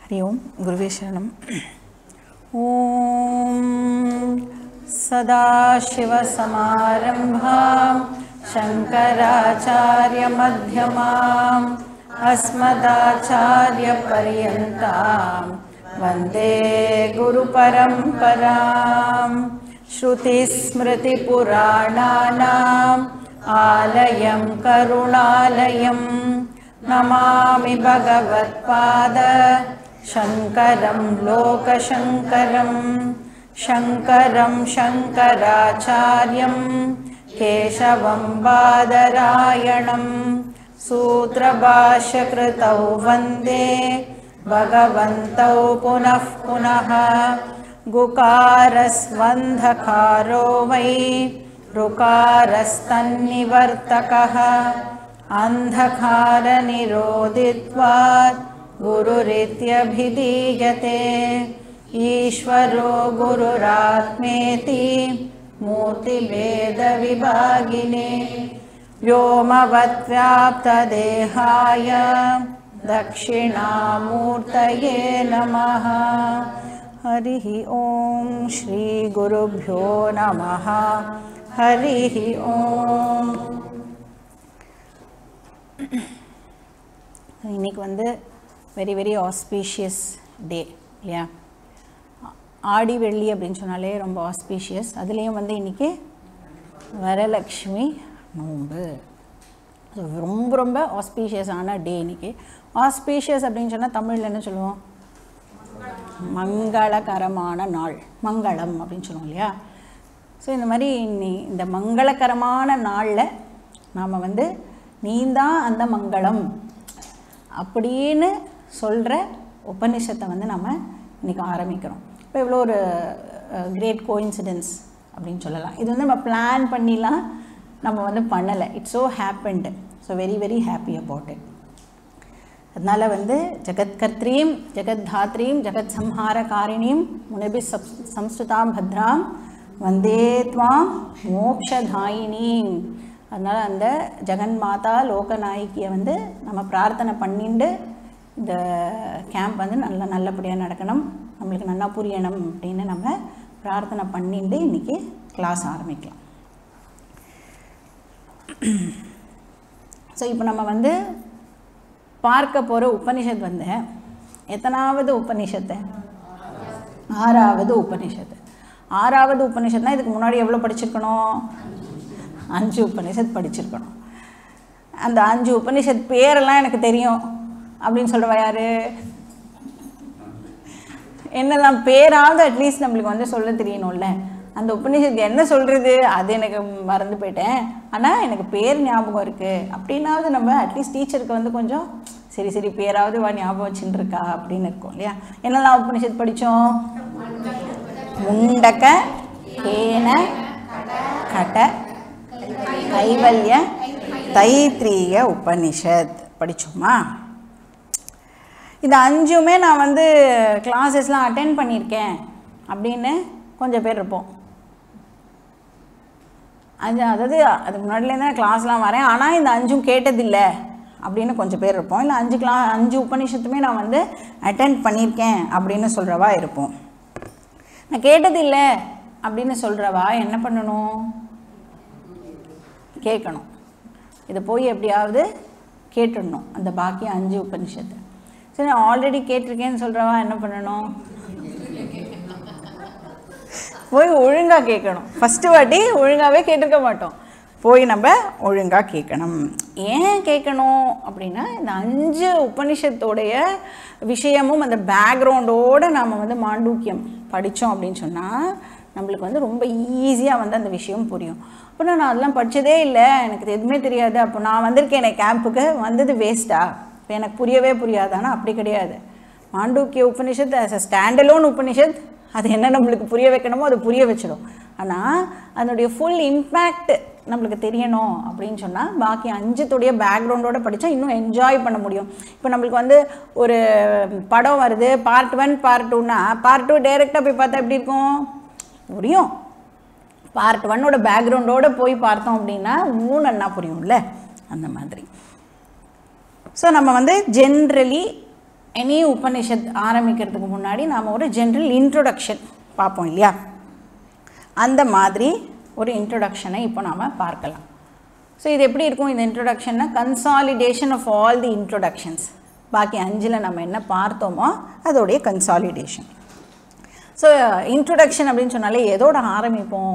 हरि ओं गुरुवे शरणम् ॐ सदाशिवसमारम्भां शङ्कराचार्यमध्यमाम् अस्मदाचार्यपर्यन्तां वन्दे गुरुपरम्परां श्रुतिस्मृतिपुराणानाम् आलयं करुणालयं नमामि भगवत्पाद शङ्करं लोकशङ्करं शङ्करं शङ्कराचार्यं केशवं बादरायणं सूत्रभाष्यकृतौ वन्दे भगवन्तौ पुनः पुनः गुकारस्वन्धकारो वै ऋकारस्तन्निवर्तकः अन्धकारनिरोधित्वात् गुरुरित्यभिधीयते ईश्वरो गुरुरात्मेति मूर्तिभेदविभागिने व्योमवत्व्याप्तदेहाय दक्षिणामूर्तये नमः हरिः ॐ श्रीगुरुभ्यो नमः हरिः ॐ இன்னைக்கு வந்து வெரி வெரி ஆஸ்பீஷியஸ் டே இல்லையா ஆடி வெள்ளி அப்படின்னு சொன்னாலே ரொம்ப ஆஸ்பீஷியஸ் அதுலேயும் வந்து இன்றைக்கி வரலக்ஷ்மி நோன்பு So, ரொம்ப ரொம்ப ஆஸ்பீஷியஸான டே இன்னைக்கு ஆஸ்பீஷியஸ் அப்படின்னு சொன்னால் தமிழில் என்ன சொல்லுவோம் மங்களகரமான நாள் மங்களம் அப்படின்னு சொல்லுவோம் இல்லையா ஸோ இந்த மாதிரி இன்னி இந்த மங்களகரமான நாளில் நாம் வந்து நீந்தான் அந்த மங்களம் அப்படின்னு சொல்கிற உபநிஷத்தை வந்து நம்ம இன்றைக்கி ஆரம்பிக்கிறோம் இப்போ இவ்வளோ ஒரு கிரேட் கோயின்சிடென்ஸ் அப்படின்னு சொல்லலாம் இது வந்து நம்ம பிளான் பண்ணிலாம் நம்ம வந்து பண்ணலை it's so happened so very very happy about it அதனால் வந்து ஜெகத்கர்த்ரீம் ஜெகத்தாத்ரீம் ஜெகத் சம்ஹாரகாரிணீம் முனிபி சப் சம்ஸ்கிருதாம் பத்ராம் வந்தே துவாம் மோக்ஷதாயினீம் அதனால் அந்த ஜெகன் மாதா லோகநாயகியை வந்து நம்ம பிரார்த்தனை பண்ணிட்டு இந்த கேம்ப் வந்து நல்லா நல்லபடியாக நடக்கணும் நம்மளுக்கு நல்லா புரியணும் அப்படின்னு நம்ம பிரார்த்தனை பண்ணிட்டு இன்றைக்கி கிளாஸ் ஆரம்பிக்கலாம் ஸோ இப்போ நம்ம வந்து பார்க்க போகிற உபனிஷத் வந்து எத்தனாவது உபனிஷத்து ஆறாவது உபனிஷத்து ஆறாவது உபனிஷத்னா இதுக்கு முன்னாடி எவ்வளோ படிச்சிருக்கணும் அஞ்சு உபனிஷத் படிச்சிருக்கணும் அந்த அஞ்சு உபனிஷத் பேரெல்லாம் எனக்கு தெரியும் அப்படின்னு சொல்கிறவா யார் என்னதான் பேராவது அட்லீஸ்ட் நம்மளுக்கு வந்து சொல்ல தெரியணும்ல அந்த உபநிஷத்துக்கு என்ன சொல்கிறது அது எனக்கு மறந்து போயிட்டேன் ஆனால் எனக்கு பேர் ஞாபகம் இருக்குது அப்படின்னாவது நம்ம அட்லீஸ்ட் டீச்சருக்கு வந்து கொஞ்சம் சரி சரி பேராவது வா ஞாபகம் வச்சுட்டு இருக்கா அப்படின்னு இருக்கும் இல்லையா என்னெல்லாம் உபநிஷத் படித்தோம் முண்டக்க கேன கட கைவல்ய தைத்திரிய உபனிஷத் படித்தோமா இது அஞ்சுமே நான் வந்து கிளாஸஸ்லாம் அட்டென்ட் பண்ணியிருக்கேன் அப்படின்னு கொஞ்சம் பேர் இருப்போம் அது அதாவது அதுக்கு முன்னாடிலேருந்து கிளாஸ்லாம் வரேன் ஆனால் இந்த அஞ்சும் கேட்டதில்லை அப்படின்னு கொஞ்சம் பேர் இருப்போம் இல்லை அஞ்சு கிளா அஞ்சு உபநிஷத்துமே நான் வந்து அட்டென்ட் பண்ணியிருக்கேன் அப்படின்னு சொல்கிறவா இருப்போம் நான் கேட்டதில்லை அப்படின்னு சொல்கிறவா என்ன பண்ணணும் கேட்கணும் இதை போய் எப்படியாவது கேட்டுடணும் அந்த பாக்கி அஞ்சு உபனிஷத்தை சரி நான் ஆல்ரெடி கேட்டிருக்கேன்னு சொல்கிறவா என்ன பண்ணணும் போய் ஒழுங்காக கேட்கணும் ஃபஸ்ட்டு வாட்டி ஒழுங்காகவே கேட்டிருக்க மாட்டோம் போய் நம்ம ஒழுங்காக கேட்கணும் ஏன் கேட்கணும் அப்படின்னா இந்த அஞ்சு உபனிஷத்தோடைய விஷயமும் அந்த பேக்ரவுண்டோடு நாம் வந்து மாண்டூக்கியம் படித்தோம் அப்படின்னு சொன்னால் நம்மளுக்கு வந்து ரொம்ப ஈஸியாக வந்து அந்த விஷயம் புரியும் அப்போ நான் அதெல்லாம் படித்ததே இல்லை எனக்கு இது எதுவுமே தெரியாது அப்போ நான் வந்திருக்கேன் எனக்கு கேம்புக்கு வந்தது வேஸ்ட்டா இப்போ எனக்கு புரியவே புரியாதானா அப்படி கிடையாது Mandukya Upanishad as a standalone Upanishad அது என்ன நம்மளுக்கு புரிய வைக்கணுமோ அதை புரிய வச்சிடும் ஆனால் அதனுடைய ஃபுல் இம்பேக்ட் நம்மளுக்கு தெரியணும் அப்படின்னு சொன்னால் பாக்கி அஞ்சுத்துடைய பேக்ரவுண்டோட படித்தா இன்னும் என்ஜாய் பண்ண முடியும் இப்போ நம்மளுக்கு வந்து ஒரு படம் வருது பார்ட் ஒன் பார்ட் டூனா பார்ட் டூ டைரெக்டாக போய் பார்த்தா எப்படி இருக்கும் புரியும் பார்ட் ஒன்னோட பேக்ரவுண்டோடு போய் பார்த்தோம் அப்படின்னா இன்னும் நல்லா புரியும்ல அந்த மாதிரி ஸோ நம்ம வந்து ஜென்ரலி எனி உபனிஷத் ஆரம்பிக்கிறதுக்கு முன்னாடி நாம் ஒரு ஜென்ரல் இன்ட்ரோடக்ஷன் பார்ப்போம் இல்லையா அந்த மாதிரி ஒரு இன்ட்ரோடக்ஷனை இப்போ நாம் பார்க்கலாம் ஸோ இது எப்படி இருக்கும் இந்த இன்ட்ரோடக்ஷன்னா consolidation of all the introductions பாக்கி அஞ்சில் நம்ம என்ன பார்த்தோமோ அதோடைய கன்சாலிடேஷன் ஸோ இன்ட்ரோடக்ஷன் அப்படின்னு சொன்னாலே எதோட ஆரம்பிப்போம்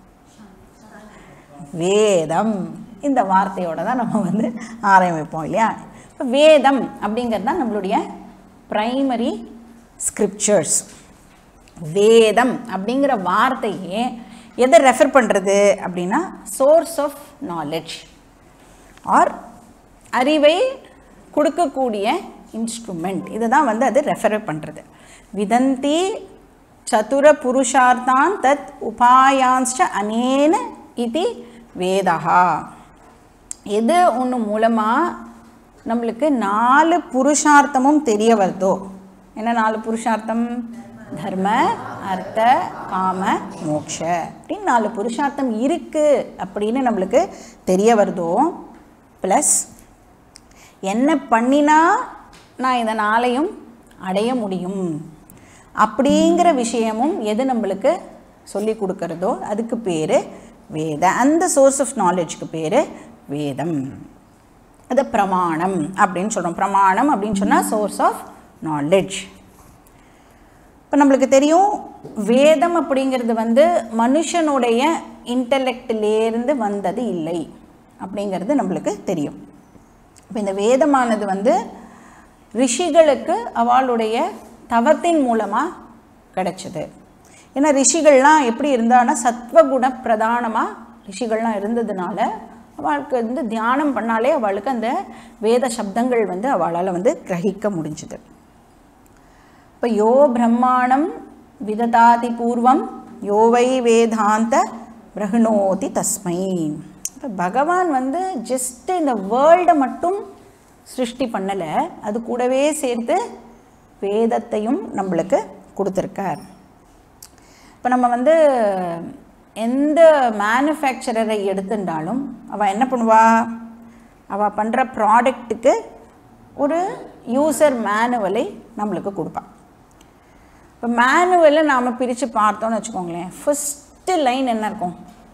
வேதம் இந்த வார்த்தையோட தான் நம்ம வந்து ஆரம்பிப்போம் இல்லையா இப்போ வேதம் அப்படிங்கிறது தான் நம்மளுடைய ப்ரைமரி ஸ்கிரிப்சர்ஸ் வேதம் அப்படிங்கிற வார்த்தையே எதை ரெஃபர் பண்ணுறது அப்படின்னா சோர்ஸ் ஆஃப் நாலெட்ஜ் ஆர் அறிவை கொடுக்கக்கூடிய இன்ஸ்ட்ருமெண்ட் இதை தான் வந்து அது ரெஃபர் பண்ணுறது விதந்தி சதுர புருஷார்த்தான் தத் உபாயான்ச்ச அனேன இது வேதா எது ஒன்று மூலமாக நம்மளுக்கு நாலு புருஷார்த்தமும் தெரிய வருதோ என்ன நாலு புருஷார்த்தம் தர்ம அர்த்த காம மோக்ஷ அப்படின்னு நாலு புருஷார்த்தம் இருக்குது அப்படின்னு நம்மளுக்கு தெரிய வருதோ ப்ளஸ் என்ன பண்ணினா நான் இதை நாளையும் அடைய முடியும் அப்படிங்கிற விஷயமும் எது நம்மளுக்கு சொல்லி கொடுக்கறதோ அதுக்கு பேர் வேத அந்த சோர்ஸ் ஆஃப் நாலேஜ்க்கு பேர் வேதம் அது பிரமாணம் அப்படின்னு சொல்கிறோம் பிரமாணம் அப்படின்னு சொன்னால் சோர்ஸ் ஆஃப் நாலேஜ் இப்போ நம்மளுக்கு தெரியும் வேதம் அப்படிங்கிறது வந்து மனுஷனுடைய இன்டலெக்டிலேருந்து வந்தது இல்லை அப்படிங்கிறது நம்மளுக்கு தெரியும் இப்போ இந்த வேதமானது வந்து ரிஷிகளுக்கு அவளுடைய தவத்தின் மூலமாக கிடைச்சது ஏன்னா ரிஷிகள்லாம் எப்படி இருந்தான்னா சத்வகுண பிரதானமாக ரிஷிகள்லாம் இருந்ததுனால அவளுக்கு வந்து தியானம் பண்ணாலே அவளுக்கு அந்த வேத சப்தங்கள் வந்து அவளால் வந்து கிரகிக்க முடிஞ்சுது இப்போ யோ பிரம்மாணம் விததாதி பூர்வம் யோவை வேதாந்த பிரகணோதி தஸ்மை இப்போ பகவான் வந்து ஜஸ்ட் இந்த வேர்ல்டை மட்டும் சிருஷ்டி பண்ணலை அது கூடவே சேர்த்து வேதத்தையும் நம்மளுக்கு கொடுத்துருக்கார் இப்போ நம்ம வந்து எந்த மேனுஃபேக்சரரை எடுத்துட்டாலும் அவள் என்ன பண்ணுவா அவள் பண்ணுற ப்ராடக்ட்டுக்கு ஒரு யூசர் மேனுவலை நம்மளுக்கு கொடுப்பாள் இப்போ மேனுவலை நாம் பிரித்து பார்த்தோன்னு வச்சுக்கோங்களேன் ஃபஸ்ட்டு லைன் என்ன இருக்கும்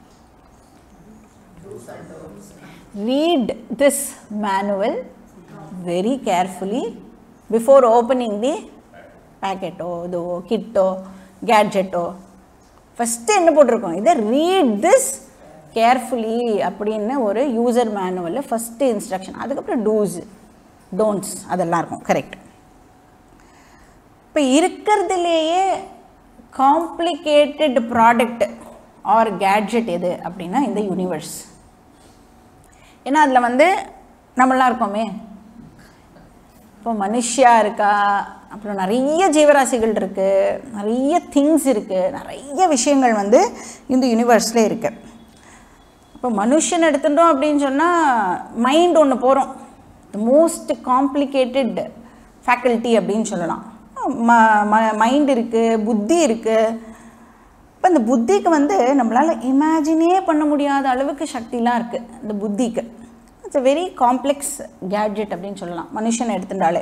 read this manual very carefully before opening the பேக்கெட்டோ இதுவோ கிட்டோ கேட்ஜெட்டோ ஃபஸ்ட்டு என்ன போட்டிருக்கோம் இதை ரீட் திஸ் கேர்ஃபுல்லி அப்படின்னு ஒரு யூசர் மேனுவலில் ஃபஸ்ட்டு இன்ஸ்ட்ரக்ஷன் அதுக்கப்புறம் டூஸ் டோன்ட்ஸ் அதெல்லாம் இருக்கும் கரெக்ட் இப்போ இருக்கிறதுலேயே காம்ப்ளிகேட்டட் ப்ராடக்ட் ஆர் கேட்ஜெட் எது அப்படின்னா இந்த யூனிவர்ஸ் ஏன்னா அதில் வந்து நம்மளாம் இருக்கோமே இப்போ மனுஷியா இருக்கா அப்புறம் நிறைய ஜீவராசிகள் இருக்குது நிறைய திங்ஸ் இருக்குது நிறைய விஷயங்கள் வந்து இந்த யூனிவர்ஸில் இருக்குது இப்போ மனுஷன் எடுத்துட்டோம் அப்படின்னு சொன்னால் மைண்ட் ஒன்று போகிறோம் த மோஸ்ட் காம்ப்ளிகேட்டட் ஃபேக்கல்ட்டி அப்படின்னு சொல்லலாம் ம ம மைண்ட் இருக்குது புத்தி இருக்குது இப்போ இந்த புத்திக்கு வந்து நம்மளால் இமேஜினே பண்ண முடியாத அளவுக்கு சக்திலாம் இருக்குது இந்த புத்திக்கு it's a very complex gadget அப்படின்னு சொல்லலாம் மனுஷனை எடுத்துட்டாலே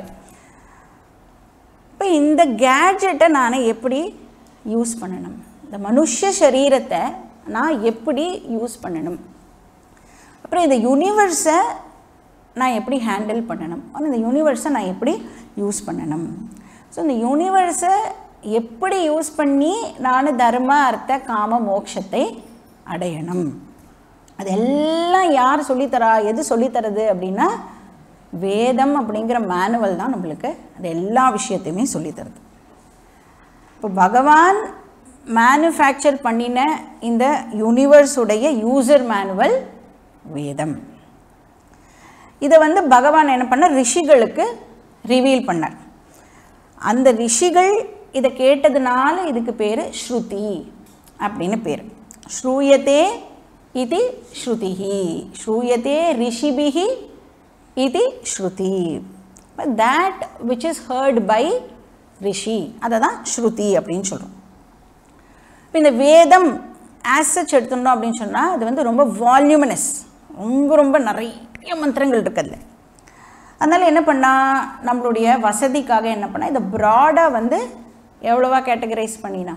இப்போ இந்த கேட்ஜெட்டை நான் எப்படி யூஸ் பண்ணணும் இந்த மனுஷ சரீரத்தை நான் எப்படி யூஸ் பண்ணணும் அப்புறம் இந்த யூனிவர்ஸை நான் எப்படி ஹேண்டில் பண்ணணும் அப்புறம் இந்த யூனிவர்ஸை நான் எப்படி யூஸ் பண்ணணும் ஸோ இந்த யூனிவர்ஸை எப்படி யூஸ் பண்ணி நான் தர்ம அர்த்த காம மோட்சத்தை அடையணும் அதெல்லாம் யார் சொல்லித்தரா எது சொல்லித்தரது அப்படின்னா வேதம் அப்படிங்கிற மேனுவல் தான் நம்மளுக்கு அது எல்லா விஷயத்தையுமே சொல்லித்தருது இப்போ பகவான் மேனுஃபேக்சர் பண்ணின இந்த யூனிவர்ஸுடைய யூசர் மேனுவல் வேதம் இதை வந்து பகவான் என்ன பண்ண ரிஷிகளுக்கு ரிவீல் பண்ணார் அந்த ரிஷிகள் இதை கேட்டதுனால இதுக்கு பேர் ஸ்ருதி அப்படின்னு பேர் ஸ்ரூயத்தே இது ஸ்ருதிஹி ஸ்ரூயத்தே ரிஷிபிஹி இது shruti that which is heard by rishi அதை தான் ஸ்ருதி அப்படின்னு சொல்கிறோம் இப்போ இந்த வேதம் ஆசச் எடுத்துட்டோம் அப்படின்னு சொன்னால் அது வந்து ரொம்ப வால்யூமினஸ் ரொம்ப ரொம்ப நிறைய மந்திரங்கள் இருக்குது அதில் அதனால் என்ன பண்ணால் நம்மளுடைய வசதிக்காக என்ன பண்ணால் இதை ப்ராடாக வந்து எவ்வளோவா கேட்டகரைஸ் பண்ணினா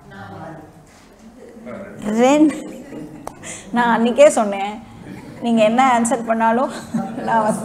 ரெண்டு நான் அன்றைக்கே சொன்னேன் நீங்கள் என்ன ஆன்சர் பண்ணாலும் நான் வந்து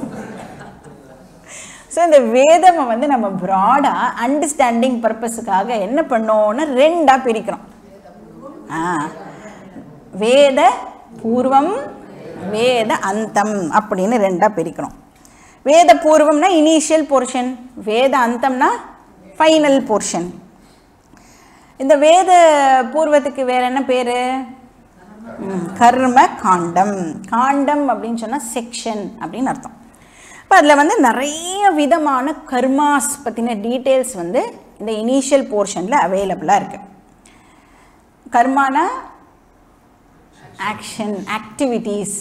ஸோ இந்த வேதமை வந்து நம்ம ப்ராடாக அண்டர்ஸ்டாண்டிங் பர்பஸுக்காக என்ன பண்ணோன்னு ரெண்டாக பிரிக்கிறோம் ஆ வேத பூர்வம் வேத அந்தம் அப்படின்னு ரெண்டாக பிரிக்கிறோம் வேத பூர்வம்னா இனிஷியல் போர்ஷன் வேத அந்தம்னா ஃபைனல் போர்ஷன் இந்த வேத பூர்வத்துக்கு வேற என்ன பேர் கர்ம காண்டம் காண்டம் அப்படின்னு சொன்னால் செக்ஷன் அப்படின்னு அர்த்தம் இப்போ அதில் வந்து நிறைய விதமான கர்மாஸ் பற்றின டீட்டெயில்ஸ் வந்து இந்த இனிஷியல் போர்ஷனில் அவைலபிளாக இருக்குது கர்மானா ஆக்ஷன் ஆக்டிவிட்டீஸ்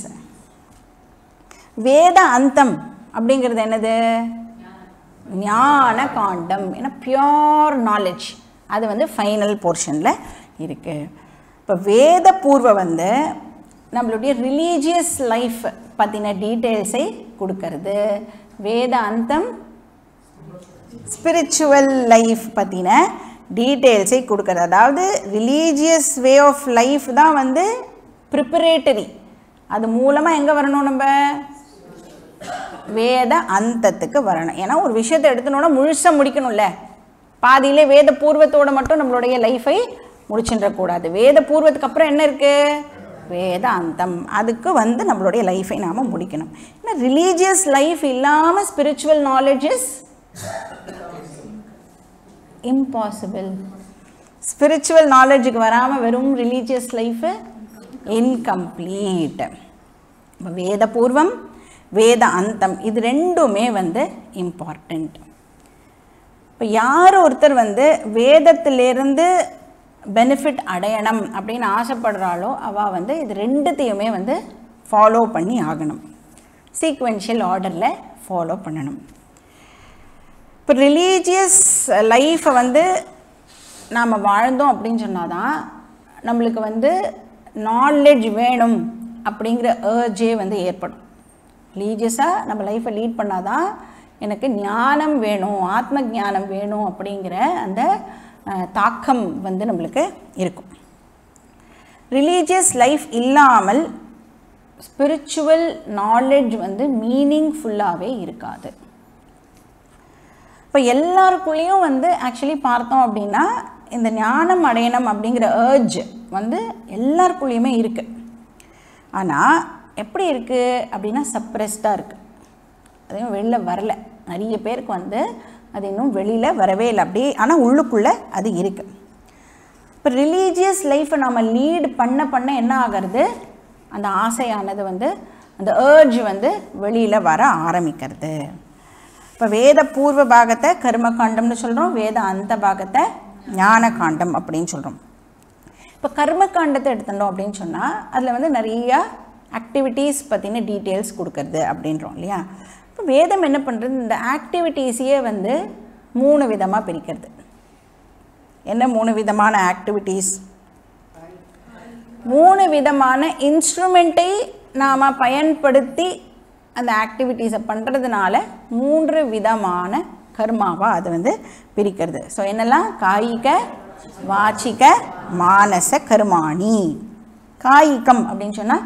வேத அந்தம் அப்படிங்கிறது என்னது ஞான காண்டம் ஏன்னா பியோர் நாலேஜ் அது வந்து ஃபைனல் போர்ஷனில் இருக்குது இப்போ வேத பூர்வ வந்து நம்மளுடைய ரிலீஜியஸ் லைஃப் பற்றின டீட்டெயில்ஸை கொடுக்கறது வேத அந்தம் ஸ்பிரிச்சுவல் லைஃப் பற்றின டீட்டெயில்ஸை கொடுக்கறது அதாவது ரிலீஜியஸ் வே ஆஃப் லைஃப் தான் வந்து ப்ரிப்பரேட்டரி அது மூலமாக எங்கே வரணும் நம்ம வேத அந்தத்துக்கு வரணும் ஏன்னா ஒரு விஷயத்தை எடுத்தனோட முழுசாக முடிக்கணும்ல பாதியிலே வேத பூர்வத்தோட மட்டும் நம்மளுடைய லைஃபை முடிச்சுன்றக்கூடாது வேத பூர்வத்துக்கு அப்புறம் என்ன இருக்குது வேத அந்தம் அதுக்கு வந்து நம்மளுடைய லைஃபை நாம் முடிக்கணும் ஏன்னா ரிலீஜியஸ் லைஃப் இல்லாமல் ஸ்பிரிச்சுவல் நாலேஜஸ் இம்பாசிபிள் ஸ்பிரிச்சுவல் நாலேஜுக்கு வராமல் வெறும் ரிலீஜியஸ் லைஃபு இன்கம்ப்ளீட் வேத பூர்வம் வேத அந்தம் இது ரெண்டுமே வந்து இம்பார்ட்டண்ட் இப்போ யார் ஒருத்தர் வந்து வேதத்திலிருந்து பெனிஃபிட் அடையணும் அப்படின்னு ஆசைப்படுறாளோ அவள் வந்து இது ரெண்டுத்தையுமே வந்து ஃபாலோ பண்ணி ஆகணும் சீக்வென்ஷியல் ஆர்டரில் ஃபாலோ பண்ணணும் இப்போ ரிலீஜியஸ் லைஃப்பை வந்து நாம் வாழ்ந்தோம் அப்படின்னு சொன்னால் தான் நம்மளுக்கு வந்து நாலேஜ் வேணும் அப்படிங்கிற ஏர்ஜே வந்து ஏற்படும் ரிலீஜியஸாக நம்ம லைஃப்பை லீட் பண்ணால் தான் எனக்கு ஞானம் வேணும் ஆத்ம ஞானம் வேணும் அப்படிங்கிற அந்த அஹ், தாக்கம் வந்து நம்மளுக்கு இருக்கும் ரிலீஜியஸ் லைஃப் இல்லாமல் ஸ்பிரிச்சுவல் நாலேஜ் வந்து மீனிங்ஃபுல்லாகவே இருக்காது இப்போ எல்லாருக்குள்ளேயும் வந்து ஆக்சுவலி பார்த்தோம் அப்படின்னா இந்த ஞானம் அடையணும் அப்படிங்கிற ஏர்ஜ் வந்து எல்லாருக்குள்ளேயுமே இருக்குது ஆனால் எப்படி இருக்குது அப்படின்னா சப்ரெஸ்டாக இருக்குது அதையும் வெளில வரல நிறைய பேருக்கு வந்து அது இன்னும் வெளியில் வரவே இல்லை அப்படியே ஆனால் உள்ளுக்குள்ளே அது இருக்குது இப்போ ரிலீஜியஸ் லைஃப்பை நம்ம லீட் பண்ண பண்ண என்ன ஆகிறது அந்த ஆசையானது வந்து அந்த ஏர்ஜ் வந்து வெளியில் வர ஆரம்பிக்கிறது இப்போ வேத பூர்வ பாகத்தை கர்ம காண்டம்னு சொல்கிறோம் வேத அந்த பாகத்தை ஞான காண்டம் அப்படின்னு சொல்கிறோம் இப்போ கர்ம காண்டத்தை எடுத்துட்டோம் அப்படின்னு சொன்னால் அதில் வந்து நிறையா ஆக்டிவிட்டீஸ் பற்றின டீட்டெயில்ஸ் கொடுக்கறது அப்படின்றோம் இல்லையா இப்போ வேதம் என்ன பண்ணுறது இந்த ஆக்டிவிட்டீஸையே வந்து மூணு விதமாக பிரிக்கிறது என்ன மூணு விதமான ஆக்டிவிட்டீஸ் மூணு விதமான இன்ஸ்ட்ருமெண்ட்டை நாம் பயன்படுத்தி அந்த ஆக்டிவிட்டீஸை பண்ணுறதுனால மூன்று விதமான கர்மாவாக அது வந்து பிரிக்கிறது ஸோ என்னெல்லாம் காயிக வாச்சிக மானச கர்மாணி காயிகம் அப்படின்னு சொன்னால்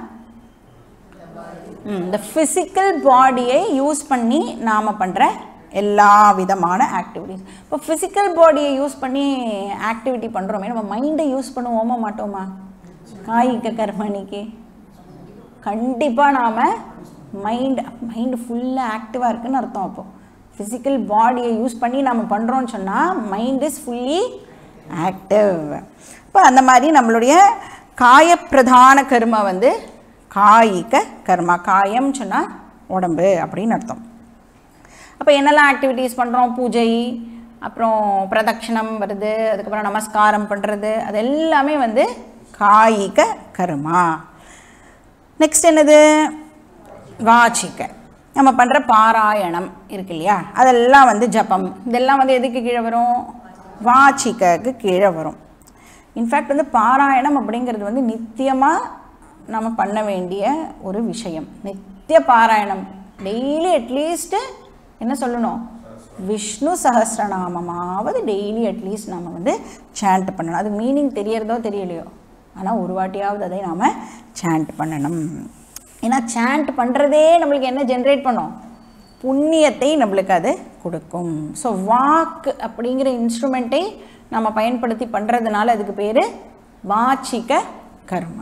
இந்த ஃபிசிக்கல் பாடியை யூஸ் பண்ணி நாம் பண்ணுற எல்லா விதமான ஆக்டிவிட்டிஸ் இப்போ ஃபிசிக்கல் பாடியை யூஸ் பண்ணி ஆக்டிவிட்டி பண்ணுறோமே நம்ம மைண்டை யூஸ் பண்ணுவோமா மாட்டோமா காய்க கர்மணிக்கு கண்டிப்பாக நாம் மைண்ட் மைண்டு ஃபுல்லாக ஆக்டிவாக இருக்குன்னு அர்த்தம் அப்போது ஃபிசிக்கல் பாடியை யூஸ் பண்ணி நம்ம பண்ணுறோன்னு சொன்னால் மைண்ட் இஸ் ஃபுல்லி ஆக்டிவ் இப்போ அந்த மாதிரி நம்மளுடைய காயப்பிரதான கர்மா வந்து காயிக கர்மா காயம் சொன்னால் உடம்பு அப்படின்னு அர்த்தம் அப்போ என்னெல்லாம் ஆக்டிவிட்டீஸ் பண்ணுறோம் பூஜை அப்புறம் பிரதட்சணம் வருது அதுக்கப்புறம் நமஸ்காரம் பண்ணுறது அது எல்லாமே வந்து காயிக கர்மா நெக்ஸ்ட் என்னது வாச்சிக்க நம்ம பண்ணுற பாராயணம் இருக்கு இல்லையா அதெல்லாம் வந்து ஜபம் இதெல்லாம் வந்து எதுக்கு கீழே வரும் வாச்சிக்கக்கு கீழே வரும் இன்ஃபேக்ட் வந்து பாராயணம் அப்படிங்கிறது வந்து நித்தியமாக நம்ம பண்ண வேண்டிய ஒரு விஷயம் நித்திய பாராயணம் டெய்லி அட்லீஸ்ட்டு என்ன சொல்லணும் விஷ்ணு சஹஸ்ரநாமமாவது டெய்லி அட்லீஸ்ட் நம்ம வந்து சாண்ட் பண்ணணும் அது மீனிங் தெரியறதோ தெரியலையோ ஆனால் ஒரு வாட்டியாவது அதை நாம் சாண்ட் பண்ணணும் ஏன்னா சாண்ட் பண்ணுறதே நம்மளுக்கு என்ன ஜென்ரேட் பண்ணும் புண்ணியத்தை நம்மளுக்கு அது கொடுக்கும் ஸோ வாக்கு அப்படிங்கிற இன்ஸ்ட்ருமெண்ட்டை நம்ம பயன்படுத்தி பண்ணுறதுனால அதுக்கு பேர் வாச்சிக கர்ம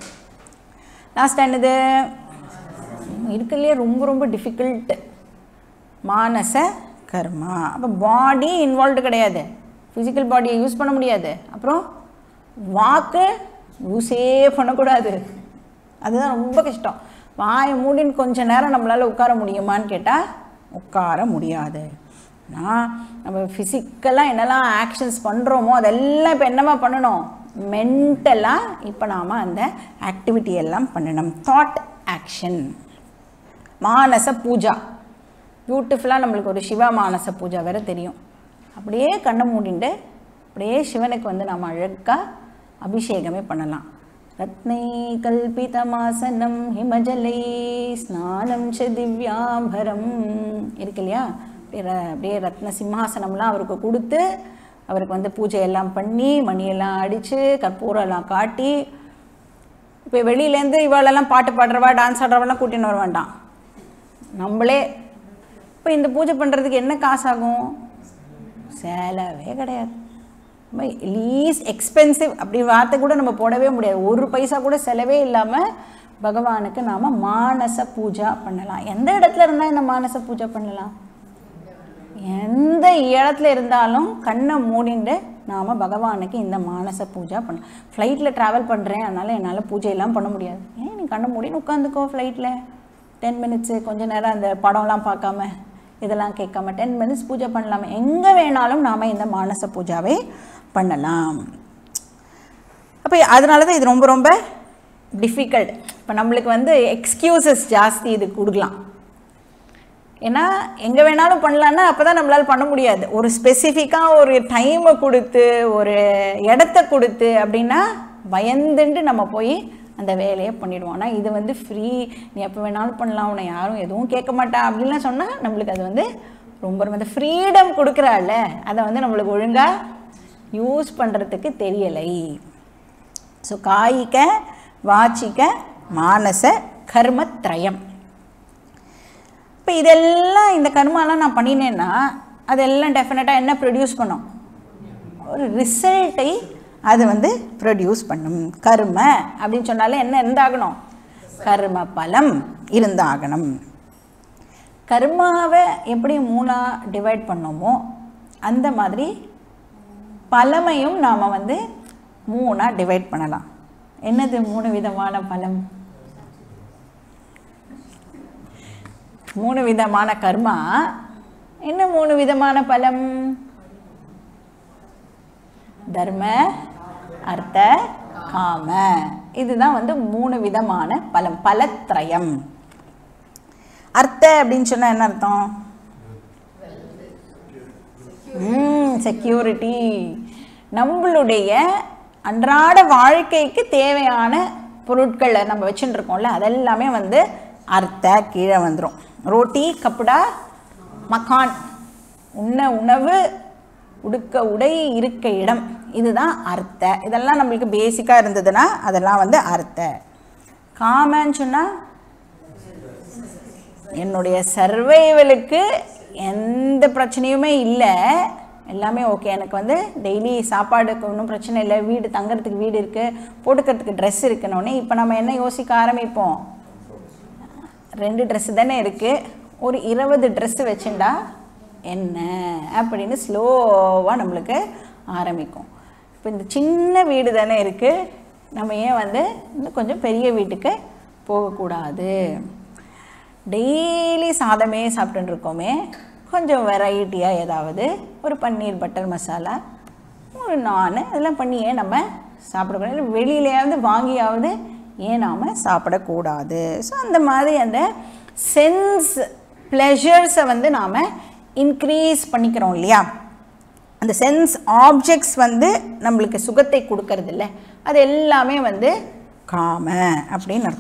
லாஸ்ட் என்னது இருக்கிறதுலே ரொம்ப ரொம்ப டிஃபிகல்ட் மானச கர்மா அப்போ பாடி இன்வால்வ்டு கிடையாது ஃபிசிக்கல் பாடியை யூஸ் பண்ண முடியாது அப்புறம் வாக்கு யூஸே பண்ணக்கூடாது அதுதான் ரொம்ப கஷ்டம் வாயை மூடின்னு கொஞ்ச நேரம் நம்மளால் உட்கார முடியுமான்னு கேட்டால் உட்கார முடியாது நான் நம்ம ஃபிசிக்கலாக என்னெல்லாம் ஆக்ஷன்ஸ் பண்ணுறோமோ அதெல்லாம் இப்போ என்னவா பண்ணணும் மென்டலாக இப்போ நாம் அந்த ஆக்டிவிட்டி எல்லாம் பண்ணணும் தாட் ஆக்ஷன் மானச பூஜா பியூட்டிஃபுல்லாக நம்மளுக்கு ஒரு சிவா மானச பூஜா வேறு தெரியும் அப்படியே கண்ணை மூடிண்டு அப்படியே சிவனுக்கு வந்து நம்ம அழகாக அபிஷேகமே பண்ணலாம் ரத்னை கல்பிதமாசனம் ஹிமஜலை ஸ்நானம் ச திவ்யாம்பரம் இருக்கு இல்லையா அப்படியே ர- அப்படியே ரத்ன சிம்ஹாசனம்லாம் அவருக்கு கொடுத்து அவருக்கு வந்து பூஜை எல்லாம் பண்ணி மணியெல்லாம் அடித்து கற்பூரம் எல்லாம் காட்டி இப்போ வெளியிலேருந்து இவாளெல்லாம் பாட்டு பாடுறவா டான்ஸ் ஆடுறவெல்லாம் கூட்டின்னு வர வேண்டாம் நம்மளே இப்போ இந்த பூஜை பண்ணுறதுக்கு என்ன காசு ஆகும் செலவே கிடையாது ரொம்ப லீஸ் எக்ஸ்பென்சிவ் அப்படி வார்த்தை கூட நம்ம போடவே முடியாது ஒரு பைசா கூட செலவே இல்லாமல் பகவானுக்கு நாம் மானச பூஜா பண்ணலாம் எந்த இடத்துல இருந்தால் இந்த மானச பூஜா பண்ணலாம் எந்த இடத்துல இருந்தாலும் கண்ணை மூடிண்டு நாம் பகவானுக்கு இந்த மானச பூஜா பண்ண ஃப்ளைட்டில் ட்ராவல் பண்ணுறேன் அதனால் என்னால் பூஜையெல்லாம் பண்ண முடியாது ஏன் நீ கண்ணை மூடின்னு உட்காந்துக்கோ ஃப்ளைட்டில் டென் மினிட்ஸு கொஞ்ச நேரம் அந்த படம்லாம் பார்க்காம இதெல்லாம் கேட்காம டென் மினிட்ஸ் பூஜை பண்ணலாமே எங்கே வேணாலும் நாம் இந்த மானச பூஜாவை பண்ணலாம் அப்போ அதனால தான் இது ரொம்ப ரொம்ப டிஃபிகல்ட் இப்போ நம்மளுக்கு வந்து எக்ஸ்கியூசஸ் ஜாஸ்தி இது கொடுக்கலாம் ஏன்னா எங்கே வேணாலும் பண்ணலான்னா அப்போ தான் நம்மளால் பண்ண முடியாது ஒரு ஸ்பெசிஃபிக்காக ஒரு டைமை கொடுத்து ஒரு இடத்த கொடுத்து அப்படின்னா பயந்துண்டு நம்ம போய் அந்த வேலையை பண்ணிடுவோம் ஆனால் இது வந்து ஃப்ரீ நீ எப்போ வேணாலும் பண்ணலாம் உன்னை யாரும் எதுவும் கேட்க மாட்டா அப்படின்லாம் சொன்னால் நம்மளுக்கு அது வந்து ரொம்ப ரொம்ப இந்த ஃப்ரீடம் கொடுக்குறாள்ல அதை வந்து நம்மளுக்கு ஒழுங்காக யூஸ் பண்ணுறதுக்கு தெரியலை ஸோ காய்க வாச்சிக்க மானச கர்மத்ரயம் இப்போ இதெல்லாம் இந்த கர்மாலாம் நான் பண்ணினேன்னா அதெல்லாம் டெஃபினட்டாக என்ன ப்ரொடியூஸ் பண்ணும் ஒரு ரிசல்ட்டை அது வந்து ப்ரொடியூஸ் பண்ணும் கர்ம அப்படின்னு சொன்னாலே என்ன இருந்தாகணும் கர்ம பலம் இருந்தாகணும் கர்மாவை எப்படி மூணாக டிவைட் பண்ணோமோ அந்த மாதிரி பலமையும் நாம் வந்து மூணாக டிவைட் பண்ணலாம் என்னது மூணு விதமான பலம் மூணு விதமான கர்மா என்ன மூணு விதமான பலம் தர்ம அர்த்த காம இதுதான் வந்து மூணு விதமான பலம் பலத்ரயம் அர்த்த அப்படின்னு சொன்னா என்ன அர்த்தம் செக்யூரிட்டி நம்மளுடைய அன்றாட வாழ்க்கைக்கு தேவையான பொருட்களை நம்ம வச்சுட்டு இருக்கோம்ல அதெல்லாமே வந்து அர்த்த கீழே வந்துடும் ரோட்டி கப்புடா மக்கான் உண்ண உணவு உடுக்க உடை இருக்க இடம் இதுதான் அர்த்த இதெல்லாம் நம்மளுக்கு பேசிக்காக இருந்ததுன்னா அதெல்லாம் வந்து அர்த்த காமன்னு சொன்னால் என்னுடைய சர்வைவலுக்கு எந்த பிரச்சனையுமே இல்லை எல்லாமே ஓகே எனக்கு வந்து டெய்லி சாப்பாடுக்கு ஒன்றும் பிரச்சனை இல்லை வீடு தங்குறதுக்கு வீடு இருக்குது போட்டுக்கிறதுக்கு ட்ரெஸ் இருக்குன்னொடனே இப்போ நம்ம என்ன யோசிக்க ஆரம்பிப்போம் ரெண்டு ட்ரெஸ்ஸு தானே இருக்குது ஒரு இருபது ட்ரெஸ்ஸு வச்சுண்டா என்ன அப்படின்னு ஸ்லோவாக நம்மளுக்கு ஆரம்பிக்கும் இப்போ இந்த சின்ன வீடு தானே இருக்குது நம்ம ஏன் வந்து இன்னும் கொஞ்சம் பெரிய வீட்டுக்கு போகக்கூடாது டெய்லி சாதமே சாப்பிட்டுன்னு இருக்கோமே கொஞ்சம் வெரைட்டியாக ஏதாவது ஒரு பன்னீர் பட்டர் மசாலா ஒரு நான் இதெல்லாம் பண்ணி ஏன் நம்ம சாப்பிடக்கூடாது இல்லை வெளியிலையாவது வாங்கியாவது ஏன் நாம் சாப்பிடக்கூடாது ஸோ அந்த மாதிரி அந்த சென்ஸ் ப்ளெஷர்ஸை வந்து நாம் இன்க்ரீஸ் பண்ணிக்கிறோம் இல்லையா அந்த சென்ஸ் ஆப்ஜெக்ட்ஸ் வந்து நம்மளுக்கு சுகத்தை கொடுக்கறது இல்ல அது எல்லாமே வந்து காம அப்படின்னு அர்த்தம்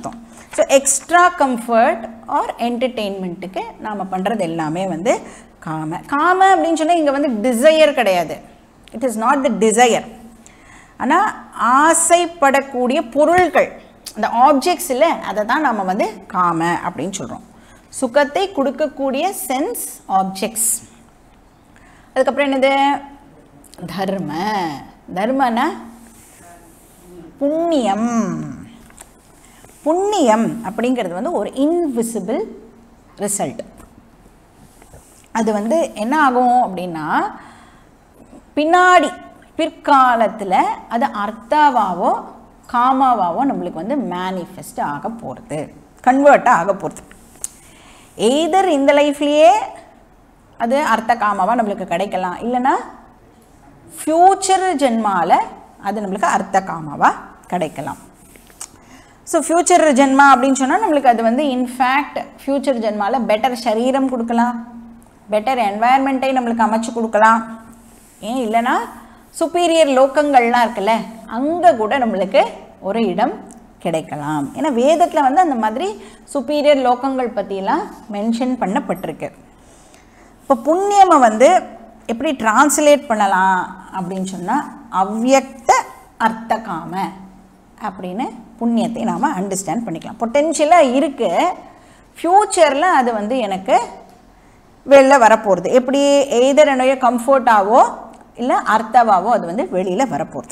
ஸோ எக்ஸ்ட்ரா கம்ஃபர்ட் ஆர் என்டர்டெயின்மெண்ட்டுக்கு நாம் பண்ணுறது எல்லாமே வந்து காம காம அப்படின்னு சொன்னால் இங்கே வந்து டிசையர் கிடையாது it is not the desire ஆனால் ஆசைப்படக்கூடிய பொருள்கள் அந்த ஆப்ஜெக்ட்ஸ் இல்லை அதை தான் நம்ம வந்து காம அப்படின்னு சொல்கிறோம் சுகத்தை கொடுக்கக்கூடிய சென்ஸ் ஆப்ஜெக்ட்ஸ் அதுக்கப்புறம் என்னது தர்ம தர்மனா புண்ணியம் புண்ணியம் அப்படிங்கிறது வந்து ஒரு இன்விசிபிள் ரிசல்ட் அது வந்து என்ன ஆகும் அப்படின்னா பின்னாடி பிற்காலத்தில் அது அர்த்தாவாவோ காமாவாவோ நம்மளுக்கு வந்து மேனிஃபெஸ்ட் ஆக போகிறது கன்வெர்ட் ஆக போகிறது எய்தர் இந்த லைஃப்லேயே அது அர்த்த காமாவாக நம்மளுக்கு கிடைக்கலாம் இல்லைன்னா ஃப்யூச்சர் ஜென்மாவில் அது நம்மளுக்கு அர்த்த காமாவாக கிடைக்கலாம் ஸோ ஃப்யூச்சர் ஜென்மா அப்படின்னு சொன்னால் நம்மளுக்கு அது வந்து இன்ஃபேக்ட் ஃப்யூச்சர் ஜென்மாவில் பெட்டர் சரீரம் கொடுக்கலாம் பெட்டர் என்வாயர்மெண்ட்டை நம்மளுக்கு அமைச்சு கொடுக்கலாம் ஏன் இல்லைன்னா சுப்பீரியர் லோக்கங்கள்லாம் இருக்குல்ல அங்கே கூட நம்மளுக்கு ஒரு இடம் கிடைக்கலாம் ஏன்னா வேதத்தில் வந்து அந்த மாதிரி சுப்பீரியர் லோக்கங்கள் பற்றியெல்லாம் மென்ஷன் பண்ணப்பட்டிருக்கு இப்போ புண்ணியமை வந்து எப்படி டிரான்ஸ்லேட் பண்ணலாம் அப்படின்னு சொன்னால் அவ்யக்த அர்த்தகாம அப்படின்னு புண்ணியத்தை நாம் அண்டர்ஸ்டாண்ட் பண்ணிக்கலாம் பொட்டென்ஷியலாக இருக்குது ஃப்யூச்சரில் அது வந்து எனக்கு வெளில வரப்போகிறது எப்படி எய்தர் என்னுடைய கம்ஃபர்ட்டாவோ இல்லை அர்த்தவாவோ அது வந்து வெளியில் வரப்போகிறது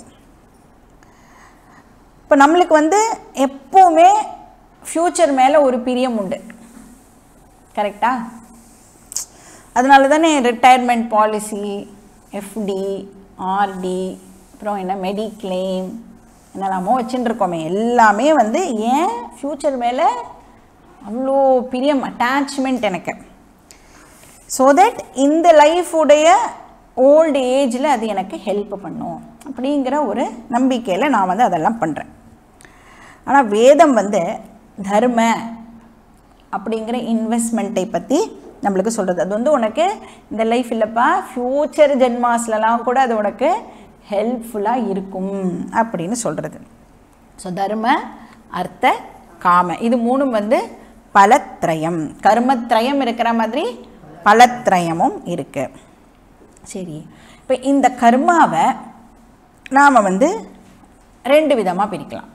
இப்போ நம்மளுக்கு வந்து எப்போவுமே ஃப்யூச்சர் மேலே ஒரு பிரியம் உண்டு கரெக்டா அதனால தானே ரிட்டையர்மெண்ட் பாலிசி எஃப்டி ஆர்டி அப்புறம் என்ன மெடிக்ளைம் என்னெல்லாமோ வச்சுட்டு இருக்கோமே எல்லாமே வந்து ஏன் ஃப்யூச்சர் மேலே அவ்வளோ பிரியம் அட்டாச்மெண்ட் எனக்கு ஸோ தட் இந்த லைஃபுடைய ஓல்டு ஏஜில் அது எனக்கு ஹெல்ப் பண்ணும் அப்படிங்கிற ஒரு நம்பிக்கையில் நான் வந்து அதெல்லாம் பண்ணுறேன் ஆனால் வேதம் வந்து தர்ம அப்படிங்கிற இன்வெஸ்ட்மெண்ட்டை பற்றி நம்மளுக்கு சொல்கிறது அது வந்து உனக்கு இந்த லைஃப் இல்லைப்பா ஃப்யூச்சர் ஜென்மாஸ்லலாம் கூட அது உனக்கு ஹெல்ப்ஃபுல்லாக இருக்கும் அப்படின்னு சொல்கிறது ஸோ தர்ம அர்த்த காம இது மூணும் வந்து பலத்ரயம் கர்மத்ரயம் இருக்கிற மாதிரி பலத்ரயமும் இருக்கு சரி இப்போ இந்த கர்மாவை நாம் வந்து ரெண்டு விதமாக பிரிக்கலாம்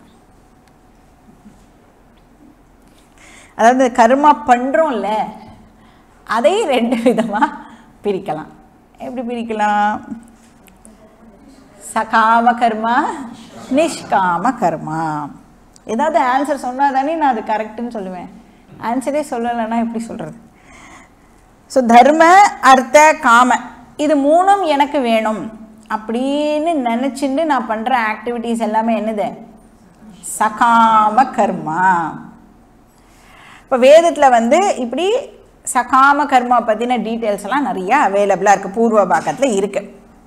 அதாவது கர்மா பண்ணுறோம்ல அதை ரெண்டு விதமாக பிரிக்கலாம் எப்படி பிரிக்கலாம் சகாம கர்மா நிஷ்காம கர்மா ஏதாவது ஆன்சர் சொன்னால் தானே நான் அது கரெக்டுன்னு சொல்லுவேன் ஆன்சரே சொல்லலைன்னா எப்படி சொல்கிறது ஸோ தர்ம அர்த்த காம இது மூணும் எனக்கு வேணும் அப்படின்னு நினச்சிட்டு நான் பண்ணுற ஆக்டிவிட்டீஸ் எல்லாமே என்னது சகாம கர்மா இப்போ வேதத்தில் வந்து இப்படி சகாம கர்மா பற்றின டீட்டெயில்ஸ் எல்லாம் நிறைய அவைலபிளாக இருக்குது பூர்வ பாக்கத்தில் இருக்குது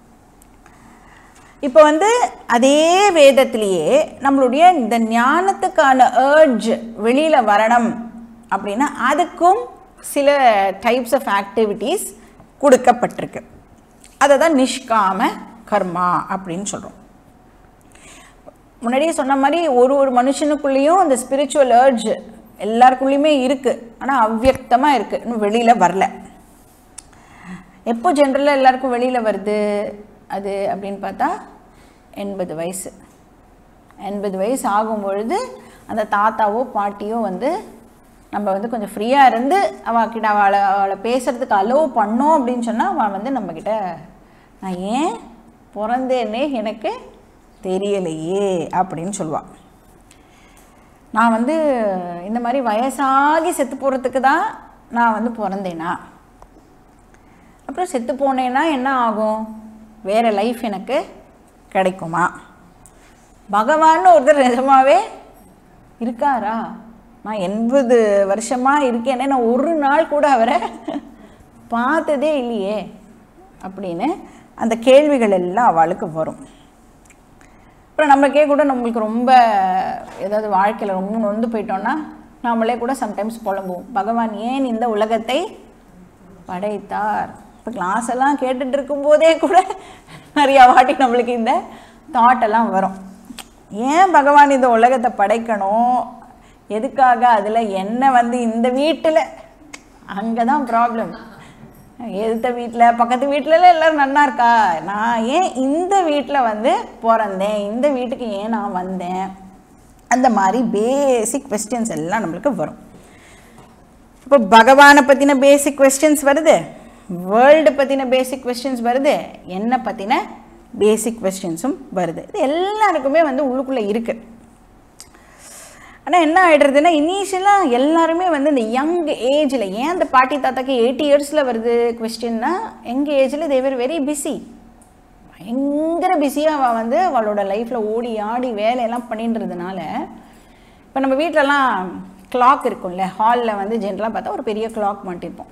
இப்போ வந்து அதே வேதத்திலேயே நம்மளுடைய இந்த ஞானத்துக்கான ஏர்ஜ் வெளியில் வரணும் அப்படின்னா அதுக்கும் சில டைப்ஸ் ஆஃப் ஆக்டிவிட்டீஸ் கொடுக்கப்பட்டிருக்கு அதை தான் நிஷ்காம கர்மா அப்படின்னு சொல்கிறோம் முன்னாடியே சொன்ன மாதிரி ஒரு ஒரு மனுஷனுக்குள்ளேயும் அந்த ஸ்பிரிச்சுவல் ஏர்ஜ் எல்லாருக்குள்ளேயுமே இருக்குது ஆனால் அவ்வியக்தமாக இருக்குது இன்னும் வெளியில் வரல எப்போ ஜென்ரலாக எல்லாருக்கும் வெளியில் வருது அது அப்படின்னு பார்த்தா எண்பது வயசு எண்பது வயசு ஆகும் பொழுது அந்த தாத்தாவோ பாட்டியோ வந்து நம்ம வந்து கொஞ்சம் ஃப்ரீயாக இருந்து அவகிட்ட அவளை அவளை பேசுகிறதுக்கு அலோவ் பண்ணோம் அப்படின்னு சொன்னால் அவள் வந்து நம்மக்கிட்ட நான் ஏன் பிறந்தேன்னே எனக்கு தெரியலையே அப்படின்னு சொல்லுவாள் நான் வந்து இந்த மாதிரி வயசாகி செத்து போகிறதுக்கு தான் நான் வந்து பிறந்தேனா அப்புறம் செத்து போனேன்னா என்ன ஆகும் வேறு லைஃப் எனக்கு கிடைக்குமா பகவான் ஒருத்தர் நிஜமாவே இருக்காரா நான் எண்பது வருஷமாக இருக்கேனே நான் ஒரு நாள் கூட அவரை பார்த்ததே இல்லையே அப்படின்னு அந்த கேள்விகள் எல்லாம் அவளுக்கு வரும் அப்புறம் நம்மளுக்கே கூட நம்மளுக்கு ரொம்ப ஏதாவது வாழ்க்கையில் ரொம்ப நொந்து போயிட்டோன்னா நாமளே கூட சம்டைம்ஸ் புலம்புவோம் பகவான் ஏன் இந்த உலகத்தை படைத்தார் இப்போ கிளாஸ் எல்லாம் கேட்டுட்டு இருக்கும்போதே கூட நிறையா வாட்டி நம்மளுக்கு இந்த தாட் எல்லாம் வரும் ஏன் பகவான் இந்த உலகத்தை படைக்கணும் எதுக்காக அதில் என்ன வந்து இந்த வீட்டில் அங்கே தான் ப்ராப்ளம் எதுத்த வீட்டில் பக்கத்து வீட்டிலலாம் எல்லோரும் நன்னா இருக்கா நான் ஏன் இந்த வீட்டில் வந்து பிறந்தேன் இந்த வீட்டுக்கு ஏன் நான் வந்தேன் அந்த மாதிரி பேசிக் கொஸ்டின்ஸ் எல்லாம் நம்மளுக்கு வரும் இப்போ பகவானை பற்றின பேசிக் கொஸ்டின்ஸ் வருது வேர்ல்டு பற்றின பேசிக் கொஸ்டின்ஸ் வருது என்னை பற்றின பேசிக் கொஸ்டின்ஸும் வருது இது எல்லாருக்குமே வந்து உள்ளுக்குள்ளே இருக்குது ஆனால் என்ன ஆகிடுறதுன்னா இனிஷியலாக எல்லாருமே வந்து இந்த யங் ஏஜில் ஏன் அந்த பாட்டி தாத்தாக்கு எயிட்டி இயர்ஸில் வருது கொஸ்டின்னா யங் ஏஜில் தேவர் வெரி பிஸி பயங்கர பிஸியாக அவள் வந்து அவளோட லைஃப்பில் ஓடி ஆடி வேலையெல்லாம் பண்ணின்றதுனால இப்போ நம்ம வீட்டிலலாம் கிளாக் இருக்கும்ல ஹாலில் வந்து ஜென்ரலாக பார்த்தா ஒரு பெரிய கிளாக் மாட்டிருப்போம்